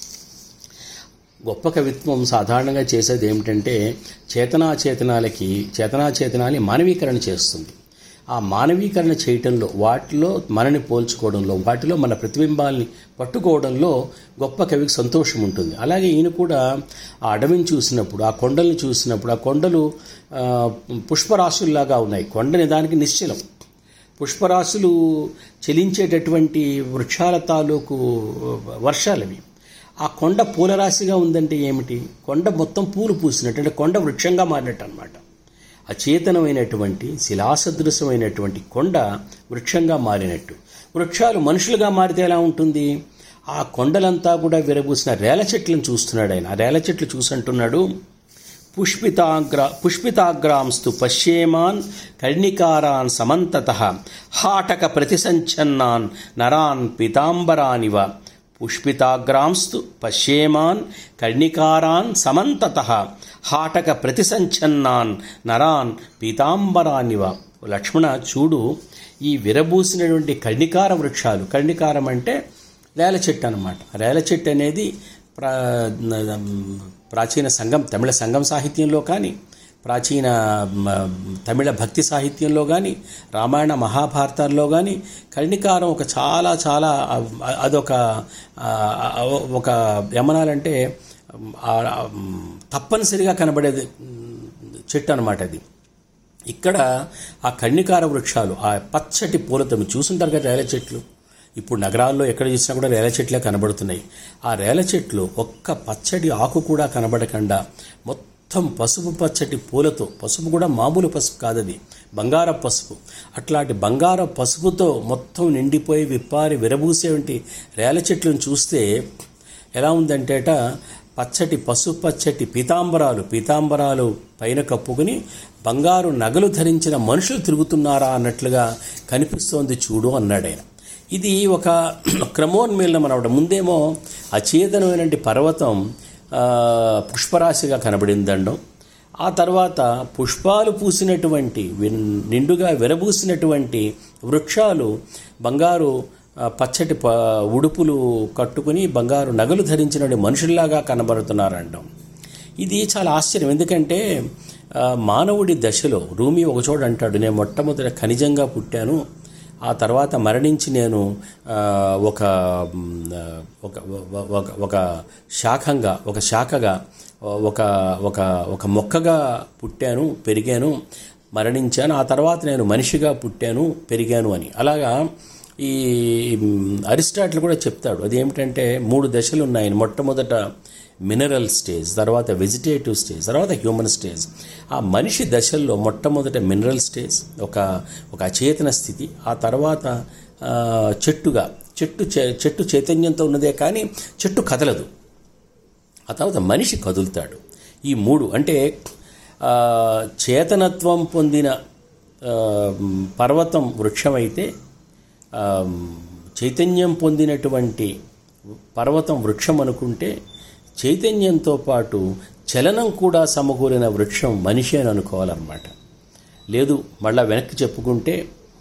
గొప్ప కవిత్వం సాధారణంగా చేసేది ఏమిటంటే చేతనాచేతనాలకి చేతనాచేతనాన్ని మానవీకరణ చేస్తుంది ఆ మానవీకరణ చేయటంలో వాటిలో మనని పోల్చుకోవడంలో వాటిలో మన ప్రతిబింబాల్ని పట్టుకోవడంలో గొప్ప కవికి సంతోషం ఉంటుంది అలాగే ఈయన కూడా ఆ అడవిని చూసినప్పుడు ఆ కొండల్ని చూసినప్పుడు ఆ కొండలు ఆ, పుష్పరాశుల్లాగా ఉన్నాయి కొండ నిదానికి నిశ్చలం పుష్పరాశులు చెలించేటటువంటి వృక్షాల తాలూకు వర్షాలవి ఆ కొండ పూలరాశిగా ఉందంటే ఏమిటి కొండ మొత్తం పూలు పూసినట్టు అంటే కొండ వృక్షంగా మారినట్టు అనమాట అచేతనమైనటువంటి శిలాసదృశమైనటువంటి కొండ వృక్షంగా మారినట్టు వృక్షాలు మనుషులుగా మారితే ఎలా ఉంటుంది ఆ కొండలంతా కూడా విరబూసిన రేల చెట్లను చూస్తున్నాడు ఆయన ఆ రేల చెట్లు చూసంటున్నాడు పుష్పితాగ్ర పుష్పితాగ్రాంస్తు పశ్యేమాన్ కర్ణికారాన్ సమంతత హాటక ప్రతిసంచన్నాన్ నరాన్ పీతాంబరానివ పుష్పితాగ్రాంస్తు పశ్యేమాన్ కర్ణికారాన్ సమంతత హాటక ప్రతిసంచన్నాన్ నరాన్ పీతాంబరానివ లక్ష్మణ చూడు ఈ విరబూసినటువంటి కర్ణికార వృక్షాలు కర్ణికారం అంటే రేల చెట్టు అనమాట రేల చెట్టు అనేది ప్రా ప్రాచీన సంఘం తమిళ సంఘం సాహిత్యంలో కానీ ప్రాచీన మ, తమిళ భక్తి సాహిత్యంలో కానీ రామాయణ మహాభారతాల్లో కానీ కర్ణికారం ఒక చాలా చాలా అ- అదొక ఆ, ఒక యమనాలంటే ఆ, ఆ, తప్పనిసరిగా కనబడేది చెట్టు అనమాట అది ఇక్కడ ఆ కన్నికార వృక్షాలు ఆ పచ్చటి పూలతో మీరు చూసుంటారు కదా రేల చెట్లు ఇప్పుడు నగరాల్లో ఎక్కడ చూసినా కూడా రేల చెట్లే కనబడుతున్నాయి ఆ రేల చెట్లు ఒక్క పచ్చడి ఆకు కూడా కనబడకుండా మొత్తం పసుపు పచ్చటి పూలతో పసుపు కూడా మామూలు పసుపు కాదది బంగార పసుపు అట్లాంటి బంగార పసుపుతో మొత్తం నిండిపోయి విప్పారి విరబూసేవంటి రేల చెట్లను చూస్తే ఎలా ఉందంటేట పచ్చటి పసుపచ్చటి పీతాంబరాలు పీతాంబరాలు పైన కప్పుకుని బంగారు నగలు ధరించిన మనుషులు తిరుగుతున్నారా అన్నట్లుగా కనిపిస్తోంది చూడు అన్నాడు ఆయన ఇది ఒక క్రమోన్మేళనం అనమాట ముందేమో అచేతనమైనటువంటి పర్వతం ఆ, పుష్పరాశిగా కనబడిందండం ఆ తర్వాత పుష్పాలు పూసినటువంటి విన్- నిండుగా విరబూసినటువంటి వృక్షాలు బంగారు ఆ, పచ్చటి ప ఉడుపులు కట్టుకుని బంగారు నగలు ధరించిన మనుషుల్లాగా కనబడుతున్నారంటాం ఇది చాలా ఆశ్చర్యం ఎందుకంటే ఆ, మానవుడి దశలో రూమి ఒకచోట అంటాడు నేను మొట్టమొదట ఖనిజంగా పుట్టాను ఆ తర్వాత మరణించి నేను ఆ, ఒక మ్, ఆ, ఒక ఒక- ఒక శాఖంగా ఒక శాఖగా ఒక ఒక ఒక మొక్కగా పుట్టాను పెరిగాను మరణించాను ఆ తర్వాత నేను మనిషిగా పుట్టాను పెరిగాను అని అలాగా ఈ మ్, అరిస్టాటిల్ కూడా చెప్తాడు అదేమిటంటే మూడు దశలు ఉన్నాయి మొట్టమొదట మినరల్ స్టేజ్ తర్వాత వెజిటేటివ్ స్టేజ్ తర్వాత హ్యూమన్ స్టేజ్ ఆ మనిషి దశల్లో మొట్టమొదట మినరల్ స్టేజ్ ఒక ఒక అచేతన స్థితి ఆ తర్వాత ఆ, చెట్టుగా చెట్టు చే- చెట్టు చైతన్యంతో ఉన్నదే కానీ చెట్టు కదలదు ఆ తర్వాత మనిషి కదులుతాడు ఈ మూడు అంటే ఆ, చేతనత్వం పొందిన ఆ, పర్వతం వృక్షమైతే ఆ, చైతన్యం పొందినటువంటి పర్వతం వృక్షం అనుకుంటే చైతన్యంతో పాటు చలనం కూడా సమకూరిన వృక్షం మనిషి అని అనుకోవాలన్నమాట లేదు మళ్ళా వెనక్కి చెప్పుకుంటే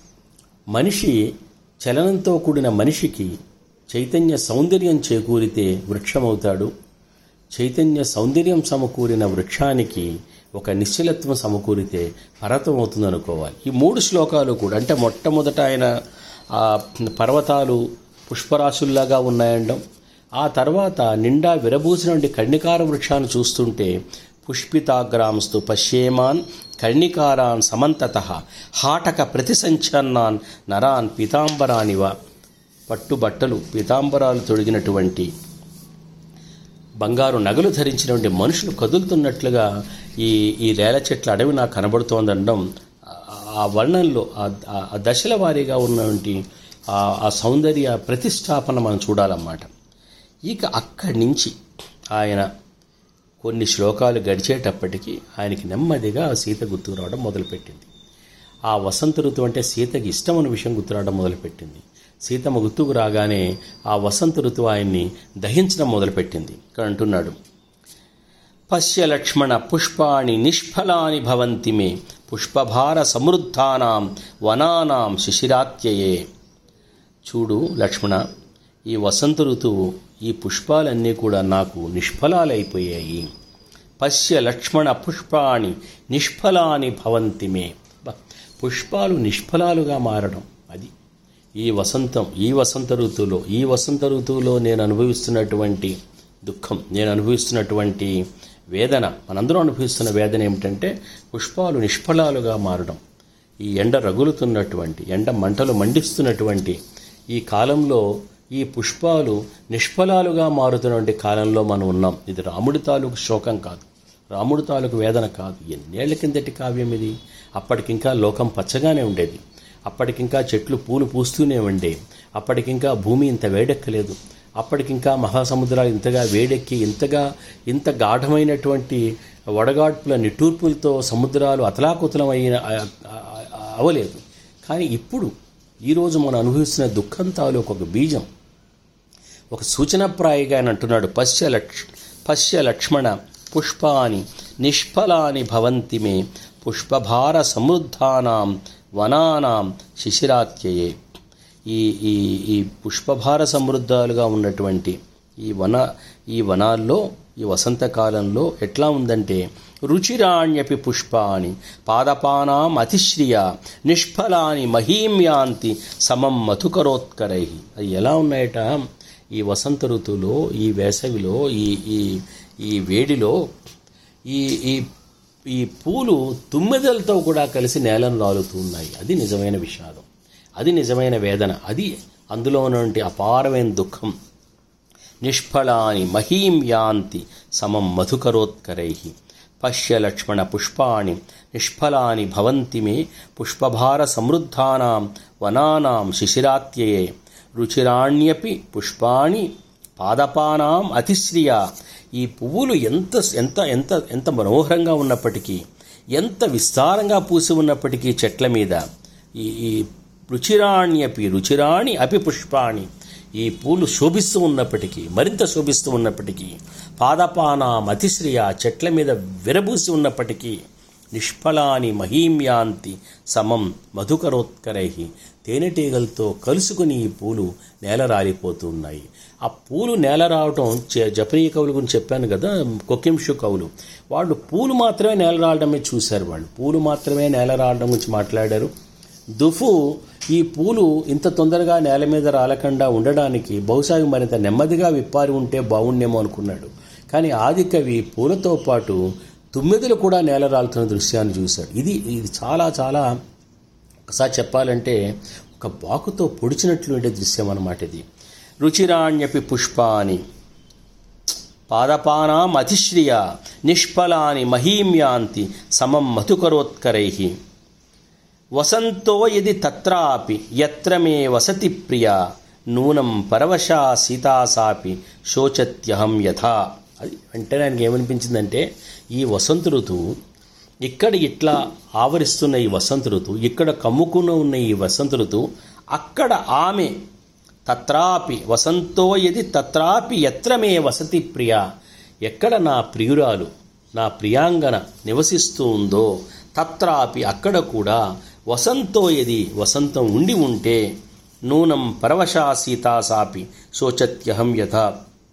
మనిషి చలనంతో కూడిన మనిషికి చైతన్య సౌందర్యం చేకూరితే వృక్షమవుతాడు చైతన్య సౌందర్యం సమకూరిన వృక్షానికి ఒక నిశ్చలత్వం సమకూరితే పర్వతం అవుతుంది అనుకోవాలి ఈ మూడు శ్లోకాలు కూడా అంటే మొట్టమొదట ఆయన ఆ పర్వతాలు పుష్పరాశుల్లాగా ఉన్నాయండం ఆ తర్వాత నిండా విరబూసినటువంటి కర్ణికార వృక్షాన్ని చూస్తుంటే పుష్పితాగ్రాంస్తు పశ్యేమాన్ కర్ణికారాన్ సమంతత హాటక ప్రతిసంచన్నాన్ నరాన్ పీతాంబరానివ పట్టుబట్టలు పీతాంబరాలు తొడిగినటువంటి బంగారు నగలు ధరించినటువంటి మనుషులు కదులుతున్నట్లుగా ఈ ఈ రేల చెట్ల అడవి నాకు కనబడుతోందనడం ఆ- ఆ వర్ణంలో ఆ- ఆ- ఆ దశల వారీగా ఉన్నటువంటి ఆ ఆ సౌందర్య ప్రతిష్టాపన మనం చూడాలన్నమాట ఇక అక్కడి నుంచి ఆయన కొన్ని శ్లోకాలు గడిచేటప్పటికి ఆయనకి నెమ్మదిగా సీత గుర్తుకు రావడం మొదలుపెట్టింది ఆ వసంత ఋతువు అంటే సీతకి ఇష్టమైన విషయం గుర్తురావడం మొదలుపెట్టింది సీతమ్మ గుర్తుకు రాగానే ఆ వసంత ఋతువు ఆయన్ని దహించడం మొదలుపెట్టింది ఇక్కడ అంటున్నాడు పశ్య లక్ష్మణ పుష్పాణి నిష్ఫలాని భవంతి మే పుష్పభార సమృద్ధానాం వనానాం శిశిరాత్యయే చూడు లక్ష్మణ ఈ వసంత ఋతువు ఈ పుష్పాలన్నీ కూడా నాకు నిష్ఫలాలైపోయాయి పశ్య లక్ష్మణ పుష్పాణి నిష్ఫలాని భవంతి మే బ- పుష్పాలు నిష్ఫలాలుగా మారడం అది ఈ వసంతం ఈ వసంత ఋతువులో ఈ వసంత ఋతువులో నేను అనుభవిస్తున్నటువంటి దుఃఖం నేను అనుభవిస్తున్నటువంటి వేదన మనందరం అనుభవిస్తున్న వేదన ఏమిటంటే పుష్పాలు నిష్ఫలాలుగా మారడం ఈ ఎండ రగులుతున్నటువంటి ఎండ మంటలు మండిస్తున్నటువంటి ఈ కాలంలో ఈ పుష్పాలు నిష్ఫలాలుగా మారుతున్నటువంటి కాలంలో మనం ఉన్నాం ఇది రాముడి తాలూకు శోకం కాదు రాముడి తాలూకు వేదన కాదు ఎన్నేళ్ల కిందటి కావ్యం ఇది అప్పటికింకా లోకం పచ్చగానే ఉండేది అప్పటికింకా చెట్లు పూలు పూస్తూనే ఉండే అప్పటికింకా భూమి ఇంత వేడెక్కలేదు అప్పటికింకా మహాసముద్రాలు ఇంతగా వేడెక్కి ఇంతగా ఇంత గాఢమైనటువంటి వడగాడ్పుల నిట్టూర్పులతో సముద్రాలు అతలాకుతలమైన అవలేదు కానీ ఇప్పుడు ఈరోజు మనం అనుభవిస్తున్న దుఃఖం తాలూకు ఒక బీజం ఒక సూచనప్రాయిగా ఆయన అంటున్నాడు పశ్య లక్ష్ పశ్య లక్ష్మణ పుష్పాని నిష్ఫలాని భవంతి మే పుష్పభార సమృద్ధానాం వనానాం శిశిరాత్యయే ఈ ఈ ఈ పుష్పభార సమృద్ధాలుగా ఉన్నటువంటి ఈ వన ఈ వనాల్లో ఈ వసంతకాలంలో ఎట్లా ఉందంటే రుచిరాణ్యపి పుష్పాని పాదపానాం అతిశ్రియ నిష్ఫలాని మహీమ్యాంతి సమం మధుకరోత్కరై అవి ఎలా ఉన్నాయట ఈ వసంత ఋతువులో ఈ వేసవిలో ఈ ఈ ఈ వేడిలో ఈ ఈ ఈ పూలు తుమ్మెదలతో కూడా కలిసి నేలను రాలుతూ ఉన్నాయి అది నిజమైన విషాదం అది నిజమైన వేదన అది అందులో ఉన్నటువంటి అపారమైన దుఃఖం నిష్ఫలాని మహీం యాంతి సమం మధుకరోత్కరై పశ్య లక్ష్మణ పుష్పాణి నిష్ఫలాని భవంతి మే పుష్పభార సమృద్ధానాం వనానాం శిశిరాత్యయే రుచిరాణ్యపి పుష్పాణి పాదపానాం అతిశ్రియ ఈ పువ్వులు ఎంత ఎంత ఎంత ఎంత మనోహరంగా ఉన్నప్పటికీ ఎంత విస్తారంగా పూసి ఉన్నప్పటికీ చెట్ల మీద ఈ ఈ రుచిరాణ్యపి రుచిరాణి అపి పుష్పాణి ఈ పూలు శోభిస్తూ ఉన్నప్పటికీ మరింత శోభిస్తూ ఉన్నప్పటికీ పాదపానాం అతిశ్రియ చెట్ల మీద విరబూసి ఉన్నప్పటికీ నిష్ఫలాని మహీమ్యాంతి సమం మధుకరోత్కరై తేనెటీగలతో కలుసుకుని ఈ పూలు నేల రాలిపోతూ ఉన్నాయి ఆ పూలు నేల రావటం చ- జపనీయ కవుల గురించి చెప్పాను కదా కొక్కింషు కవులు వాళ్ళు పూలు మాత్రమే నేల రావడమే చూశారు వాళ్ళు పూలు మాత్రమే నేల రావడం గురించి మాట్లాడారు దుఫు ఈ పూలు ఇంత తొందరగా నేల మీద రాలకుండా ఉండడానికి బహుశా ఇవి మరింత నెమ్మదిగా విప్పారి ఉంటే బాగుండేమో అనుకున్నాడు కానీ ఆదికవి పూలతో పాటు తుమ్మెదలు కూడా నేల రాలుతున్న దృశ్యాన్ని చూశాడు ఇది ఇది చాలా చాలా ఒకసారి చెప్పాలంటే ఒక బాకుతో పొడిచినట్లుండే దృశ్యం అన్నమాట ఇది రుచిరాణ్యపి పుష్పాని పాదపానాం అతిశ్రియ నిష్ఫలాని మహీమ్యాంతి సమం మధుకరోత్కరై వసంతో యది తత్రాపి యత్ర మే వసతి ప్రియ నూనం పరవశా సీతాసాపి శోచత్యహం యథా అది వెంటనే ఆయనకి ఏమనిపించిందంటే ఈ వసంత ఋతువు ఇక్కడ ఇట్లా ఆవరిస్తున్న ఈ వసంత ఋతువు ఇక్కడ కమ్ముకుని ఉన్న ఈ వసంత ఋతువు అక్కడ ఆమె తత్రాపి వసంతో యది తత్రాపి ఎత్ర మే వసతి ప్రియ ఎక్కడ నా ప్రియురాలు నా ప్రియాంగన నివసిస్తూ ఉందో తత్రాపి అక్కడ కూడా వసంతో యది వసంతం ఉండి ఉంటే నూనం పరవశా సీతాసాపి శోచత్యహం యథా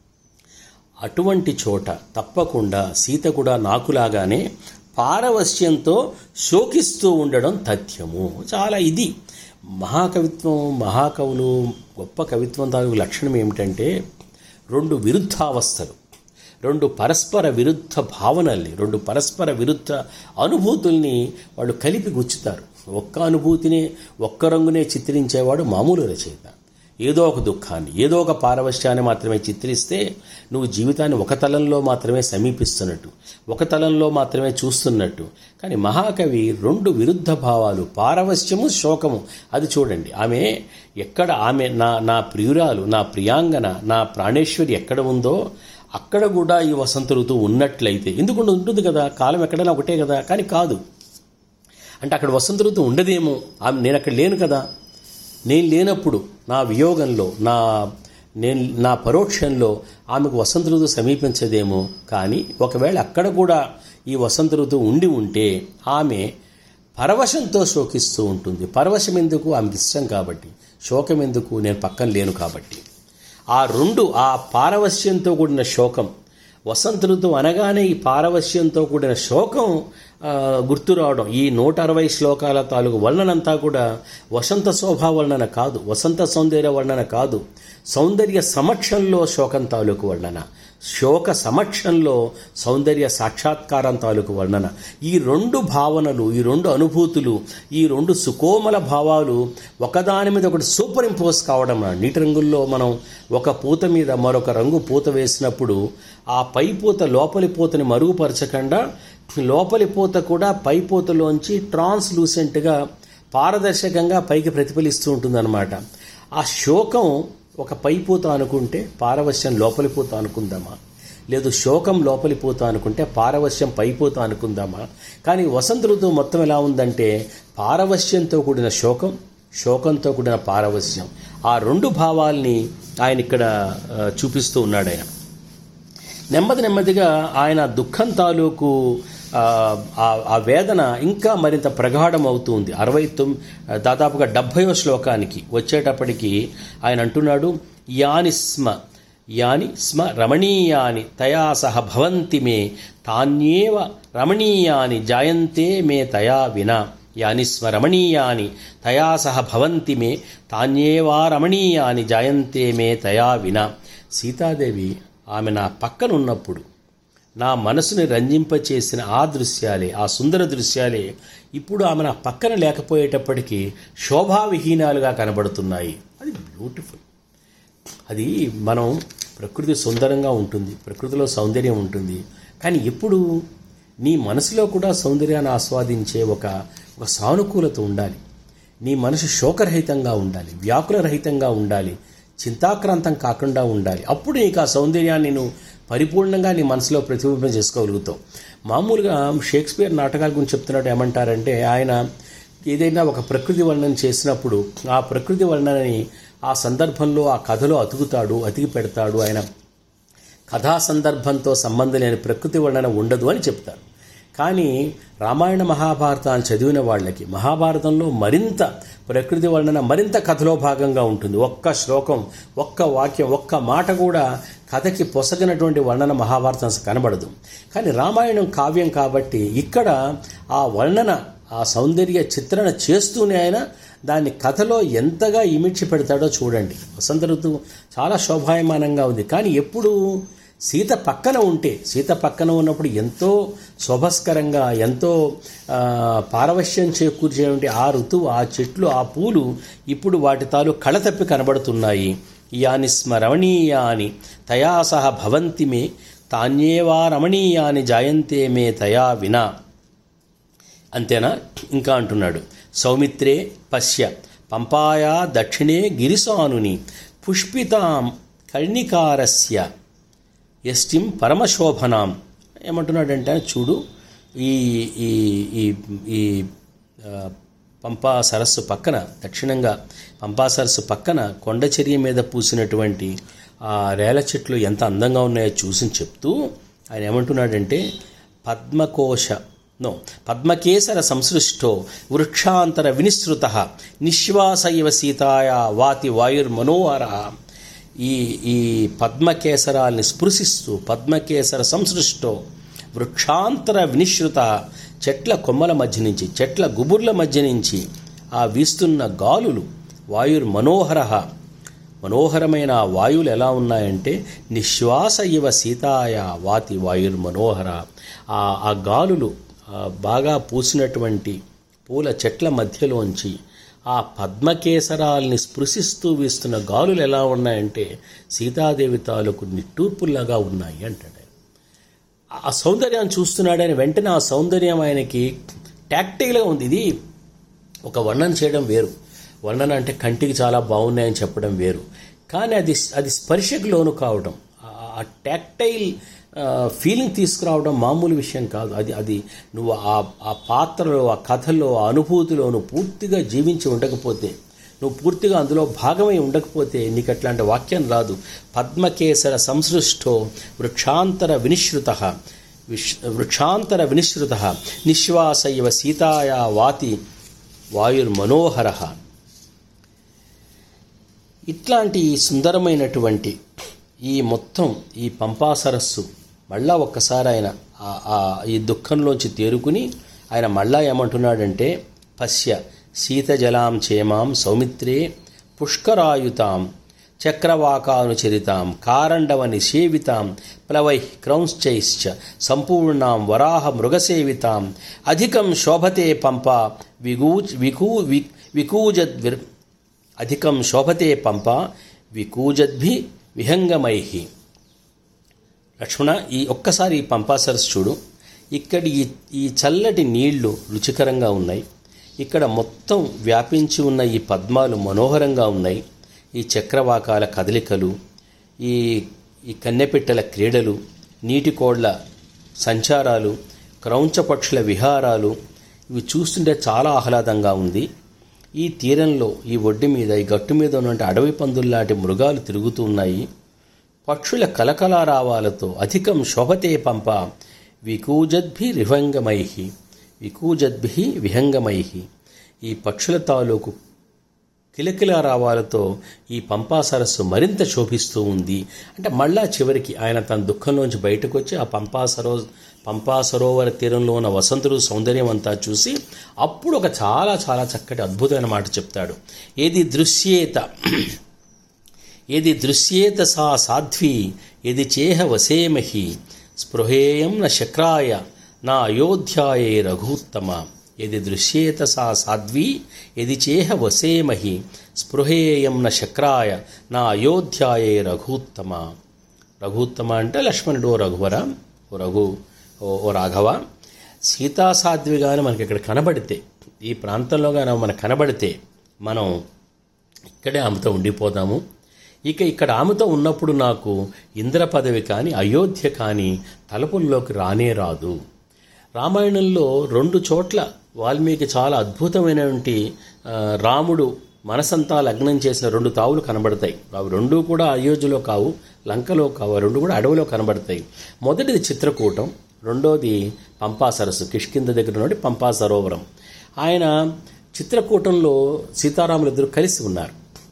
అటువంటి చోట తప్పకుండా సీత కూడా నాకులాగానే పారవస్యంతో శోకిస్తూ ఉండడం తథ్యము చాలా ఇది మహాకవిత్వం మహాకవులు గొప్ప కవిత్వం తాలూకు లక్షణం ఏమిటంటే రెండు విరుద్ధావస్థలు రెండు పరస్పర విరుద్ధ భావనల్ని రెండు పరస్పర విరుద్ధ అనుభూతుల్ని వాళ్ళు కలిపి గుచ్చుతారు ఒక్క అనుభూతిని ఒక్క రంగునే చిత్రించేవాడు మామూలు రచయిత ఏదో ఒక దుఃఖాన్ని ఏదో ఒక పారవశ్యాన్ని మాత్రమే చిత్రిస్తే నువ్వు జీవితాన్ని ఒక తలంలో మాత్రమే సమీపిస్తున్నట్టు ఒక తలంలో మాత్రమే చూస్తున్నట్టు కానీ మహాకవి రెండు విరుద్ధ భావాలు పారవశ్యము శోకము అది చూడండి ఆమె ఎక్కడ ఆమె నా నా ప్రియురాలు నా ప్రియాంగన నా ప్రాణేశ్వరి ఎక్కడ ఉందో అక్కడ కూడా ఈ వసంత ఋతువు ఉన్నట్లయితే ఎందుకు ఉంటుంది కదా కాలం ఎక్కడైనా ఒకటే కదా కానీ కాదు అంటే అక్కడ వసంత ఋతువు ఉండదేమో ఆమె నేను అక్కడ లేను కదా నేను లేనప్పుడు నా వియోగంలో నా నేను నా పరోక్షంలో ఆమెకు వసంత ఋతువు సమీపించదేమో కానీ ఒకవేళ అక్కడ కూడా ఈ వసంత ఋతువు ఉండి ఉంటే ఆమె పరవశంతో శోకిస్తూ ఉంటుంది పరవశం ఎందుకు ఆమెకి ఇష్టం కాబట్టి శోకం ఎందుకు నేను పక్కన లేను కాబట్టి ఆ రెండు ఆ పారవశ్యంతో కూడిన శోకం వసంత ఋతువు అనగానే ఈ పారవశ్యంతో కూడిన శోకం ఆ, గుర్తు రావడం ఈ నూట అరవై శ్లోకాల తాలూకు వర్ణనంతా కూడా వసంత శోభా వర్ణన కాదు వసంత సౌందర్య వర్ణన కాదు సౌందర్య సమక్షంలో శోకం తాలూకు వర్ణన శోక సమక్షంలో సౌందర్య సాక్షాత్కారం తాలూకు వర్ణన ఈ రెండు భావనలు ఈ రెండు అనుభూతులు ఈ రెండు సుకోమల భావాలు ఒకదాని మీద ఒకటి సూపర్ ఇంపోజ్ కావడం నీటి రంగుల్లో మనం ఒక పూత మీద మరొక రంగు పూత వేసినప్పుడు ఆ పై పూత లోపలి పూతని మరుగుపరచకుండా లోపలి పూత కూడా పై పూతలోంచి ట్రాన్స్లూసెంట్గా పారదర్శకంగా పైకి ప్రతిఫలిస్తూ ఉంటుందన్నమాట ఆ శోకం ఒక పై పూత అనుకుంటే పారవశ్యం లోపలి పూత అనుకుందామా లేదు శోకం లోపలి పూత అనుకుంటే పారవశ్యం పై పూత అనుకుందామా కానీ వసంత ఋతువు మొత్తం ఎలా ఉందంటే పారవశ్యంతో కూడిన శోకం శోకంతో కూడిన పారవశ్యం ఆ రెండు భావాల్ని ఆయన ఇక్కడ ఆ, చూపిస్తూ ఉన్నాడు ఆయన నెమ్మది నెమ్మదిగా ఆయన దుఃఖం తాలూకు ఆ, ఆ- ఆ వేదన ఇంకా మరింత ప్రగాఢం అవుతుంది అరవై తొమ్ దాదాపుగా డెబ్భైవ శ్లోకానికి వచ్చేటప్పటికి ఆయన అంటున్నాడు యాని స్మ యాని స్మ రమణీయాని తయా సహ భవంతి మే తాన్యేవ రమణీయాని జాయంతే మే తయా వినా యాని స్మ రమణీయాని తయా సహ భవంతి మే తాన్యేవా రమణీయాని జాయంతే మే తయా వినా సీతాదేవి ఆమె నా పక్కన ఉన్నప్పుడు నా మనసుని రంజింపచేసిన ఆ దృశ్యాలే ఆ సుందర దృశ్యాలే ఇప్పుడు ఆమె నా పక్కన లేకపోయేటప్పటికీ శోభావిహీనాలుగా కనబడుతున్నాయి అది బ్యూటిఫుల్ అది మనం ప్రకృతి సుందరంగా ఉంటుంది ప్రకృతిలో సౌందర్యం ఉంటుంది కానీ ఎప్పుడు నీ మనసులో కూడా సౌందర్యాన్ని ఆస్వాదించే ఒక ఒక సానుకూలత ఉండాలి నీ మనసు శోకరహితంగా ఉండాలి వ్యాకులరహితంగా ఉండాలి చింతాక్రాంతం కాకుండా ఉండాలి అప్పుడు నీకు ఆ సౌందర్యాన్ని నువ్వు పరిపూర్ణంగా నీ మనసులో ప్రతిబింబం చేసుకోగలుగుతావు మామూలుగా షేక్స్పియర్ నాటకాల గురించి చెప్తున్నట్టు ఏమంటారంటే ఆయన ఏదైనా ఒక ప్రకృతి వర్ణన చేసినప్పుడు ఆ ప్రకృతి వర్ణనని ఆ సందర్భంలో ఆ కథలో అతుకుతాడు అతికి పెడతాడు ఆయన కథా సందర్భంతో సంబంధం లేని ప్రకృతి వర్ణన ఉండదు అని చెప్తారు కానీ రామాయణ మహాభారతాన్ని చదివిన వాళ్ళకి మహాభారతంలో మరింత ప్రకృతి వర్ణన మరింత కథలో భాగంగా ఉంటుంది ఒక్క శ్లోకం ఒక్క వాక్యం ఒక్క మాట కూడా కథకి పొసగినటువంటి వర్ణన మహాభారతం కనబడదు కానీ రామాయణం కావ్యం కాబట్టి ఇక్కడ ఆ వర్ణన ఆ సౌందర్య చిత్రణ చేస్తూనే ఆయన దాన్ని కథలో ఎంతగా ఇమిడ్చి పెడతాడో చూడండి వసంత ఋతువు చాలా శోభాయమానంగా ఉంది కానీ ఎప్పుడు సీత పక్కన ఉంటే సీత పక్కన ఉన్నప్పుడు ఎంతో శోభస్కరంగా ఎంతో ఆ, పారవశ్యం చేకూర్చేటువంటి ఆ ఋతువు ఆ చెట్లు ఆ పూలు ఇప్పుడు వాటి తాలూ కళతప్పి కనబడుతున్నాయి యాని స్మ రమణీయాని తయా సహ భవంతి మే తాన్యేవా రమణీయాని జాయంతే మే తయా వినా అంతేనా ఇంకా అంటున్నాడు సౌమిత్రే పశ్య పంపాయా దక్షిణే గిరిసానుని పుష్పితాం కర్ణికారస్య ఎస్టిం పరమశోభనాం ఏమంటున్నాడంటే చూడు ఈ ఈ ఈ ఈ ఆ, పంపా సరస్సు పక్కన దక్షిణంగా పంపా సరస్సు పక్కన కొండచర్య మీద పూసినటువంటి ఆ రేల చెట్లు ఎంత అందంగా ఉన్నాయో చూసి చెప్తూ ఆయన ఏమంటున్నాడంటే పద్మకోశ నో పద్మకేసర సంసృష్టో వృక్షాంతర వినిసృత నిశ్వాస ఇవ సీతాయ వాతి వాయుర్మనోహర ఈ ఈ పద్మకేసరాల్ని స్పృశిస్తూ పద్మకేసర సంసృష్టో వృక్షాంతర వినిశ్రుత చెట్ల కొమ్మల మధ్య నుంచి చెట్ల గుబుర్ల మధ్య నుంచి ఆ వీస్తున్న గాలులు వాయుర్ మనోహర మనోహరమైన ఆ వాయువులు ఎలా ఉన్నాయంటే నిశ్వాస ఇవ సీతాయ వాతి వాయుర్ మనోహర ఆ ఆ గాలులు ఆ బాగా పూసినటువంటి పూల చెట్ల మధ్యలోంచి ఆ పద్మకేసరాల్ని స్పృశిస్తూ వీస్తున్న గాలులు ఎలా ఉన్నాయంటే సీతాదేవి తాలూకు నిట్టూర్పుల్లాగా ఉన్నాయి అంటాడు ఆయన. ఆ సౌందర్యాన్ని చూస్తున్నాడు ఆయన వెంటనే ఆ సౌందర్యం ఆయనకి టాక్టిక్గా ఉంది ఇది ఒక వర్ణన చేయడం వేరు వర్ణన అంటే కంటికి చాలా బాగున్నాయని చెప్పడం వేరు కానీ అది అది స్పర్శకు లోను కావడం ఆ- ఆ టాక్టైల్ ఫీలింగ్ తీసుకురావడం మామూలు విషయం కాదు అది అది నువ్వు ఆ ఆ పాత్రలో ఆ కథలో ఆ అనుభూతిలో నువ్వు పూర్తిగా జీవించి ఉండకపోతే నువ్వు పూర్తిగా అందులో భాగమై ఉండకపోతే నీకు అట్లాంటి వాక్యం రాదు పద్మకేసర సంసృష్టో వృక్షాంతర వినిశ్రుత విశ్ వృక్షాంతర వినిశ్రుత నిశ్వాస ఇవ సీతాయా వాతి వాయుర్మనోహర ఇట్లాంటి సుందరమైనటువంటి ఈ మొత్తం ఈ పంపా సరస్సు మళ్ళా ఒక్కసారి ఆయన ఆ- ఆ ఈ దుఃఖంలోంచి తేరుకుని ఆయన మళ్ళా ఏమంటున్నాడంటే పశ్య శీతజలాం చేమాం సౌమిత్రే పుష్కరాయుతాం చక్రవాకానుచరితాం కారండవ నిషేవితాం ప్లవై క్రౌంశ్చైశ్చ సంపూర్ణాం వరాహ మృగసేవితాం అధికం శోభతే పంప విగూజ్ వికూ వి వికూజద్విర్ అధికం శోభతే పంప వికూజద్భి విహంగమై లక్ష్మణ ఈ ఒక్కసారి ఈ పంపా సరస్సు చూడు ఇక్కడి ఈ ఈ చల్లటి నీళ్లు రుచికరంగా ఉన్నాయి ఇక్కడ మొత్తం వ్యాపించి ఉన్న ఈ పద్మాలు మనోహరంగా ఉన్నాయి ఈ చక్రవాకాల కదలికలు ఈ ఈ కన్నెపిట్టల క్రీడలు నీటి కోళ్ల సంచారాలు క్రౌంచ పక్షుల విహారాలు ఇవి చూస్తుంటే చాలా ఆహ్లాదంగా ఉంది ఈ తీరంలో ఈ ఒడ్డు మీద ఈ గట్టు మీద ఉన్నటువంటి అడవి పందుల్లాంటి మృగాలు తిరుగుతూ ఉన్నాయి పక్షుల కలకలారావాలతో అధికం శోభతే పంప వికూజద్భి విహంగమై వికూజద్భి విహంగమై ఈ పక్షుల తాలూకు కిలకిల రావాలతో ఈ పంపా సరస్సు మరింత శోభిస్తూ ఉంది అంటే మళ్ళా చివరికి ఆయన తన దుఃఖంలోంచి బయటకు వచ్చి ఆ పంపా సరో పంపా సరోవర తీరంలో ఉన్న వసంతుడు సౌందర్యం అంతా చూసి అప్పుడు ఒక చాలా చాలా చక్కటి అద్భుతమైన మాట చెప్తాడు ఏది దృశ్యేత యది దృశ్యేత సా సాధ్వీ యది చేహ వసేమహి స్పృహేయం న శక్రాయ నా అయోధ్యాయే రఘూత్తమ యది దృశ్యేత సా సాధ్వీ యది చేహ వసేమహి స్పృహేయం న శక్రాయ నా అయోధ్యాయే రఘూత్తమ రఘూత్తమ అంటే లక్ష్మణుడు ఓ రఘువర ఓ రఘు ఓ ఓ రాఘవ సీతాసాధ్వి కానీ మనకి ఇక్కడ కనబడితే ఈ ప్రాంతంలో కానీ మనకు కనబడితే మనం ఇక్కడే ఆమెతో ఉండిపోదాము ఇక ఇక్కడ ఆమెతో ఉన్నప్పుడు నాకు ఇంద్ర పదవి కానీ అయోధ్య కానీ తలుపుల్లోకి రానే రాదు రామాయణంలో రెండు చోట్ల వాల్మీకి చాలా అద్భుతమైనటువంటి ఆ, రాముడు మనసంతా లగ్నం చేసిన రెండు తావులు కనబడతాయి అవి రెండు కూడా అయోధ్యలో కావు లంకలో కావు ఆ రెండు కూడా అడవిలో కనబడతాయి మొదటిది చిత్రకూటం రెండోది పంపా సరస్సు కిష్కింద దగ్గర నుండి పంపా సరోవరం ఆయన చిత్రకూటంలో సీతారాములు ఇద్దరు కలిసి ఉన్నారు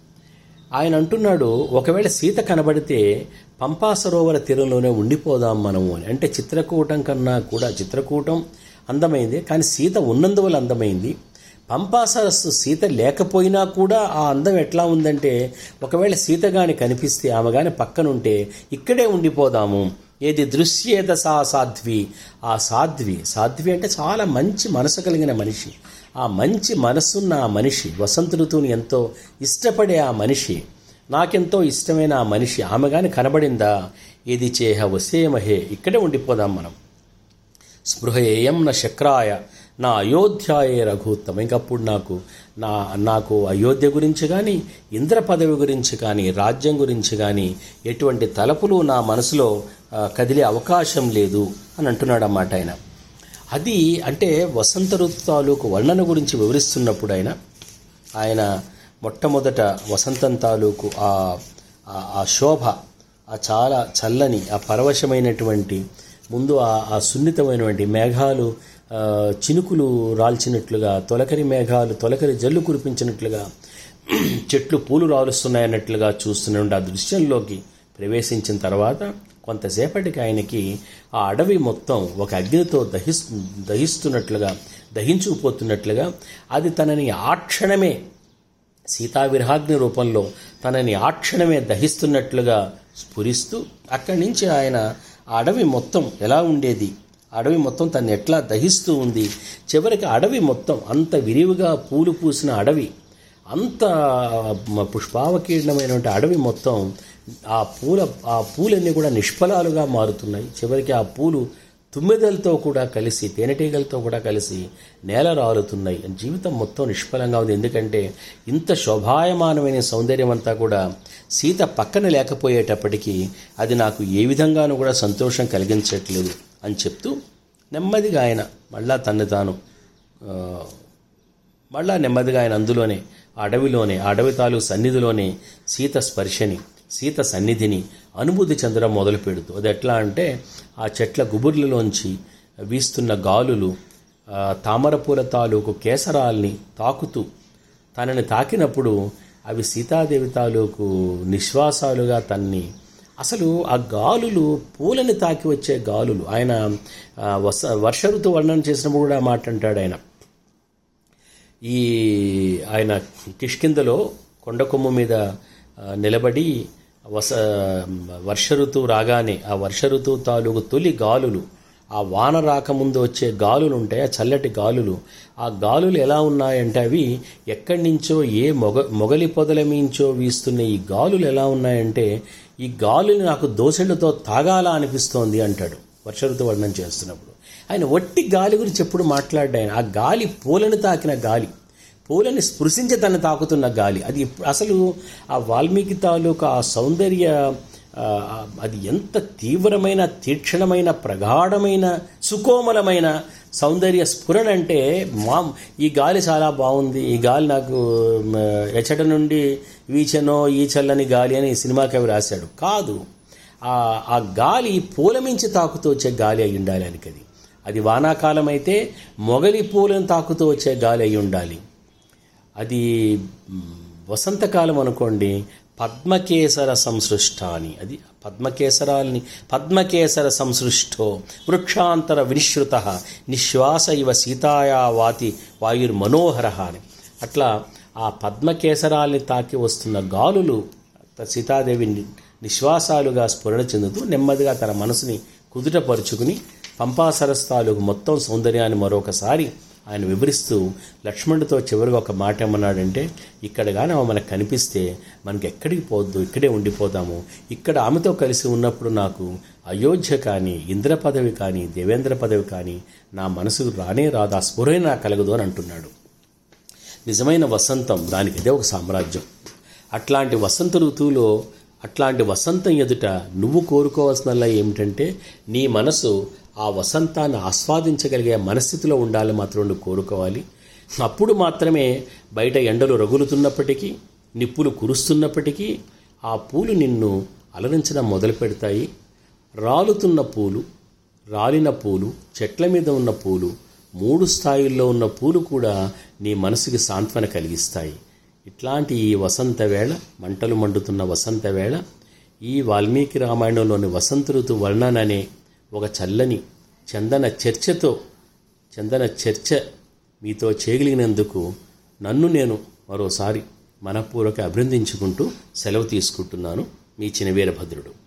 ఆయన అంటున్నాడు ఒకవేళ సీత కనబడితే పంపా సరోవర తీరంలోనే ఉండిపోదాం మనము అని అంటే చిత్రకూటం కన్నా కూడా చిత్రకూటం అందమైంది కానీ సీత ఉన్నందువల్ల అందమైంది పంపా సరస్సు సీత లేకపోయినా కూడా ఆ అందం ఎట్లా ఉందంటే ఒకవేళ సీత గాని కనిపిస్తే ఆమె గాని పక్కనుంటే ఇక్కడే ఉండిపోదాము ఏది దృశ్యేత సా సాధ్వి ఆ సాధ్వి సాధ్వి అంటే చాలా మంచి మనసు కలిగిన మనిషి ఆ మంచి మనస్సున్న ఆ మనిషి వసంత ఋతువుని ఎంతో ఇష్టపడే ఆ మనిషి నాకెంతో ఇష్టమైన ఆ మనిషి ఆమె గాని కనబడిందా ఇది చేహ వసేమహే ఇక్కడే ఉండిపోదాం మనం స్పృహయేయం న శక్రాయ నా అయోధ్యాయే రఘుత్తమ ఇంకప్పుడు నాకు నా నాకు అయోధ్య గురించి కానీ ఇంద్ర పదవి గురించి కానీ రాజ్యం గురించి కానీ ఎటువంటి తలపులు నా మనసులో ఆ, కదిలే అవకాశం లేదు అని అంటున్నాడు అన్నమాట ఆయన అది అంటే వసంత ఋతు తాలూకు వర్ణన గురించి వివరిస్తున్నప్పుడు ఆయన ఆయన మొట్టమొదట వసంతం తాలూకు ఆ ఆ- ఆ శోభ ఆ చాలా చల్లని ఆ పరవశమైనటువంటి ముందు ఆ ఆ సున్నితమైనటువంటి మేఘాలు ఆ, చినుకులు రాల్చినట్లుగా తొలకరి మేఘాలు తొలకరి జల్లు కురిపించినట్లుగా చెట్లు పూలు రాలుస్తున్నాయన్నట్లుగా చూస్తున్న ఆ దృశ్యంలోకి ప్రవేశించిన తర్వాత కొంతసేపటికి ఆయనకి ఆ అడవి మొత్తం ఒక అగ్నితో దహిస్ దహిస్తున్నట్లుగా దహించుకుపోతున్నట్లుగా అది తనని ఆ క్షణమే సీతా విరహాగ్ని రూపంలో తనని ఆ క్షణమే దహిస్తున్నట్లుగా స్ఫురిస్తూ అక్కడి నుంచి ఆయన ఆ అడవి మొత్తం ఎలా ఉండేది ఆ అడవి మొత్తం తను ఎట్లా దహిస్తూ ఉంది చివరికి అడవి మొత్తం అంత విరివిగా పూలు పూసిన అడవి అంత మ- పుష్పావకీర్ణమైనటువంటి అడవి మొత్తం ఆ పూల ఆ పూలన్నీ కూడా నిష్ఫలాలుగా మారుతున్నాయి చివరికి ఆ పూలు తుమ్మెదలతో కూడా కలిసి తేనెటీగలతో కూడా కలిసి నేల రాలుతున్నాయి జీవితం మొత్తం నిష్ఫలంగా ఉంది ఎందుకంటే ఇంత శోభాయమానమైన సౌందర్యం అంతా కూడా సీత పక్కన లేకపోయేటప్పటికీ అది నాకు ఏ విధంగానూ కూడా సంతోషం కలిగించట్లేదు అని చెప్తూ నెమ్మదిగా ఆయన మళ్ళా తన్ను తాను ఆ, మళ్ళా నెమ్మదిగా ఆయన అందులోనే ఆ అడవిలోనే ఆ అడవి తాలూ సన్నిధిలోనే సీత స్పర్శని సీత సన్నిధిని అనుభూతి చెందడం మొదలు పెడుతూ అది ఎట్లా అంటే ఆ చెట్ల గుబుర్లలోంచి వీస్తున్న గాలులు ఆ, తామరపూల తాలూకు కేసరాల్ని తాకుతూ తనని తాకినప్పుడు అవి సీతాదేవి తాలూకు నిశ్వాసాలుగా తన్ని అసలు ఆ గాలులు పూలని తాకి వచ్చే గాలులు ఆయన ఆ, వస వర్ష ఋతు వర్ణన చేసినప్పుడు కూడా ఆ మాట అంటాడు ఆయన ఈ ఆయన కిష్కిందలో కొండ కొమ్ము మీద ఆ, నిలబడి వస వర్ష ఋతువు రాగానే ఆ వర్ష ఋతువు తాలూకు తొలి గాలులు ఆ వాన రాకముందు వచ్చే గాలులు ఉంటాయి ఆ చల్లటి గాలులు ఆ గాలులు ఎలా ఉన్నాయంటే అవి ఎక్కడి నుంచో ఏ మొగ మొగలి పొదల మించో వీస్తున్న ఈ గాలులు ఎలా ఉన్నాయంటే ఈ గాలుని నాకు దోసెళ్లతో తాగాల అనిపిస్తోంది అంటాడు వర్ష ఋతువు వర్ణన చేస్తున్నప్పుడు ఆయన ఒట్టి గాలి గురించి ఎప్పుడు మాట్లాడ్డా ఆయన ఆ గాలి పూలను తాకిన గాలి పూలని స్పృశించి తను తాకుతున్న గాలి అది ఇప్పు- అసలు ఆ వాల్మీకి తాలూకు ఆ సౌందర్య ఆ, అది ఎంత తీవ్రమైన తీక్షణమైన ప్రగాఢమైన సుకోమలమైన సౌందర్య స్ఫురణ అంటే మా ఈ గాలి చాలా బాగుంది ఈ గాలి నాకు మ, ఎచ్చట నుండి వీచెనో ఈ చల్లని గాలి అని ఈ సినిమా కవి రాశాడు కాదు ఆ ఆ గాలి పూల మించి తాకుతూ వచ్చే గాలి అయి ఉండాలి ఆయనకి అది అది వానాకాలం అయితే మొగలి పూలను తాకుతూ వచ్చే గాలి అయి ఉండాలి అది మ్, వసంతకాలం అనుకోండి పద్మకేసర సంసృష్ట అని అది పద్మకేసరాల్ని పద్మకేసర సంసృష్టో వృక్షాంతర వినిశ్రుత నిశ్వాస ఇవ సీతాయా వాతి వాయుర్మనోహర అని అట్లా ఆ పద్మకేసరాల్ని తాకి వస్తున్న గాలులు సీతాదేవి ని- నిశ్వాసాలుగా స్ఫురణ చెందుతూ నెమ్మదిగా తన మనసుని కుదుటపరుచుకుని పంపా సరస్తాలకు మొత్తం సౌందర్యాన్ని మరొకసారి ఆయన వివరిస్తూ లక్ష్మణుడితో చివరిగా ఒక మాట ఏమన్నాడంటే ఇక్కడ కానీ ఆమె మనకు కనిపిస్తే మనకి ఎక్కడికి పోవద్దు ఇక్కడే ఉండిపోతాము ఇక్కడ ఆమెతో కలిసి ఉన్నప్పుడు నాకు అయోధ్య కానీ ఇంద్ర పదవి కానీ దేవేంద్ర పదవి కానీ నా మనసుకు రానే రాదు ఆ స్ఫురే నాకు కలగదు అని అంటున్నాడు నిజమైన వసంతం దానికి ఇదే ఒక సామ్రాజ్యం అట్లాంటి వసంత ఋతువులో అట్లాంటి వసంతం ఎదుట నువ్వు కోరుకోవాల్సినల్లా ఏమిటంటే నీ మనసు ఆ వసంతాన్ని ఆస్వాదించగలిగే మనస్థితిలో ఉండాలి మాత్రం నువ్వు కోరుకోవాలి అప్పుడు మాత్రమే బయట ఎండలు రగులుతున్నప్పటికీ నిప్పులు కురుస్తున్నప్పటికీ ఆ పూలు నిన్ను అలరించడం మొదలు పెడతాయి రాలుతున్న పూలు రాలిన పూలు చెట్ల మీద ఉన్న పూలు మూడు స్థాయిల్లో ఉన్న పూలు కూడా నీ మనసుకి సాంత్వన కలిగిస్తాయి ఇట్లాంటి ఈ వసంత వేళ మంటలు మండుతున్న వసంత వేళ ఈ వాల్మీకి రామాయణంలోని వసంత ఋతు వర్ణన అనే ఒక చల్లని చందన చర్చతో చందన చర్చ మీతో చేయగలిగినందుకు నన్ను నేను మరోసారి మనపూర్వక అభినందించుకుంటూ సెలవు తీసుకుంటున్నాను మీ చినవీరభద్రుడు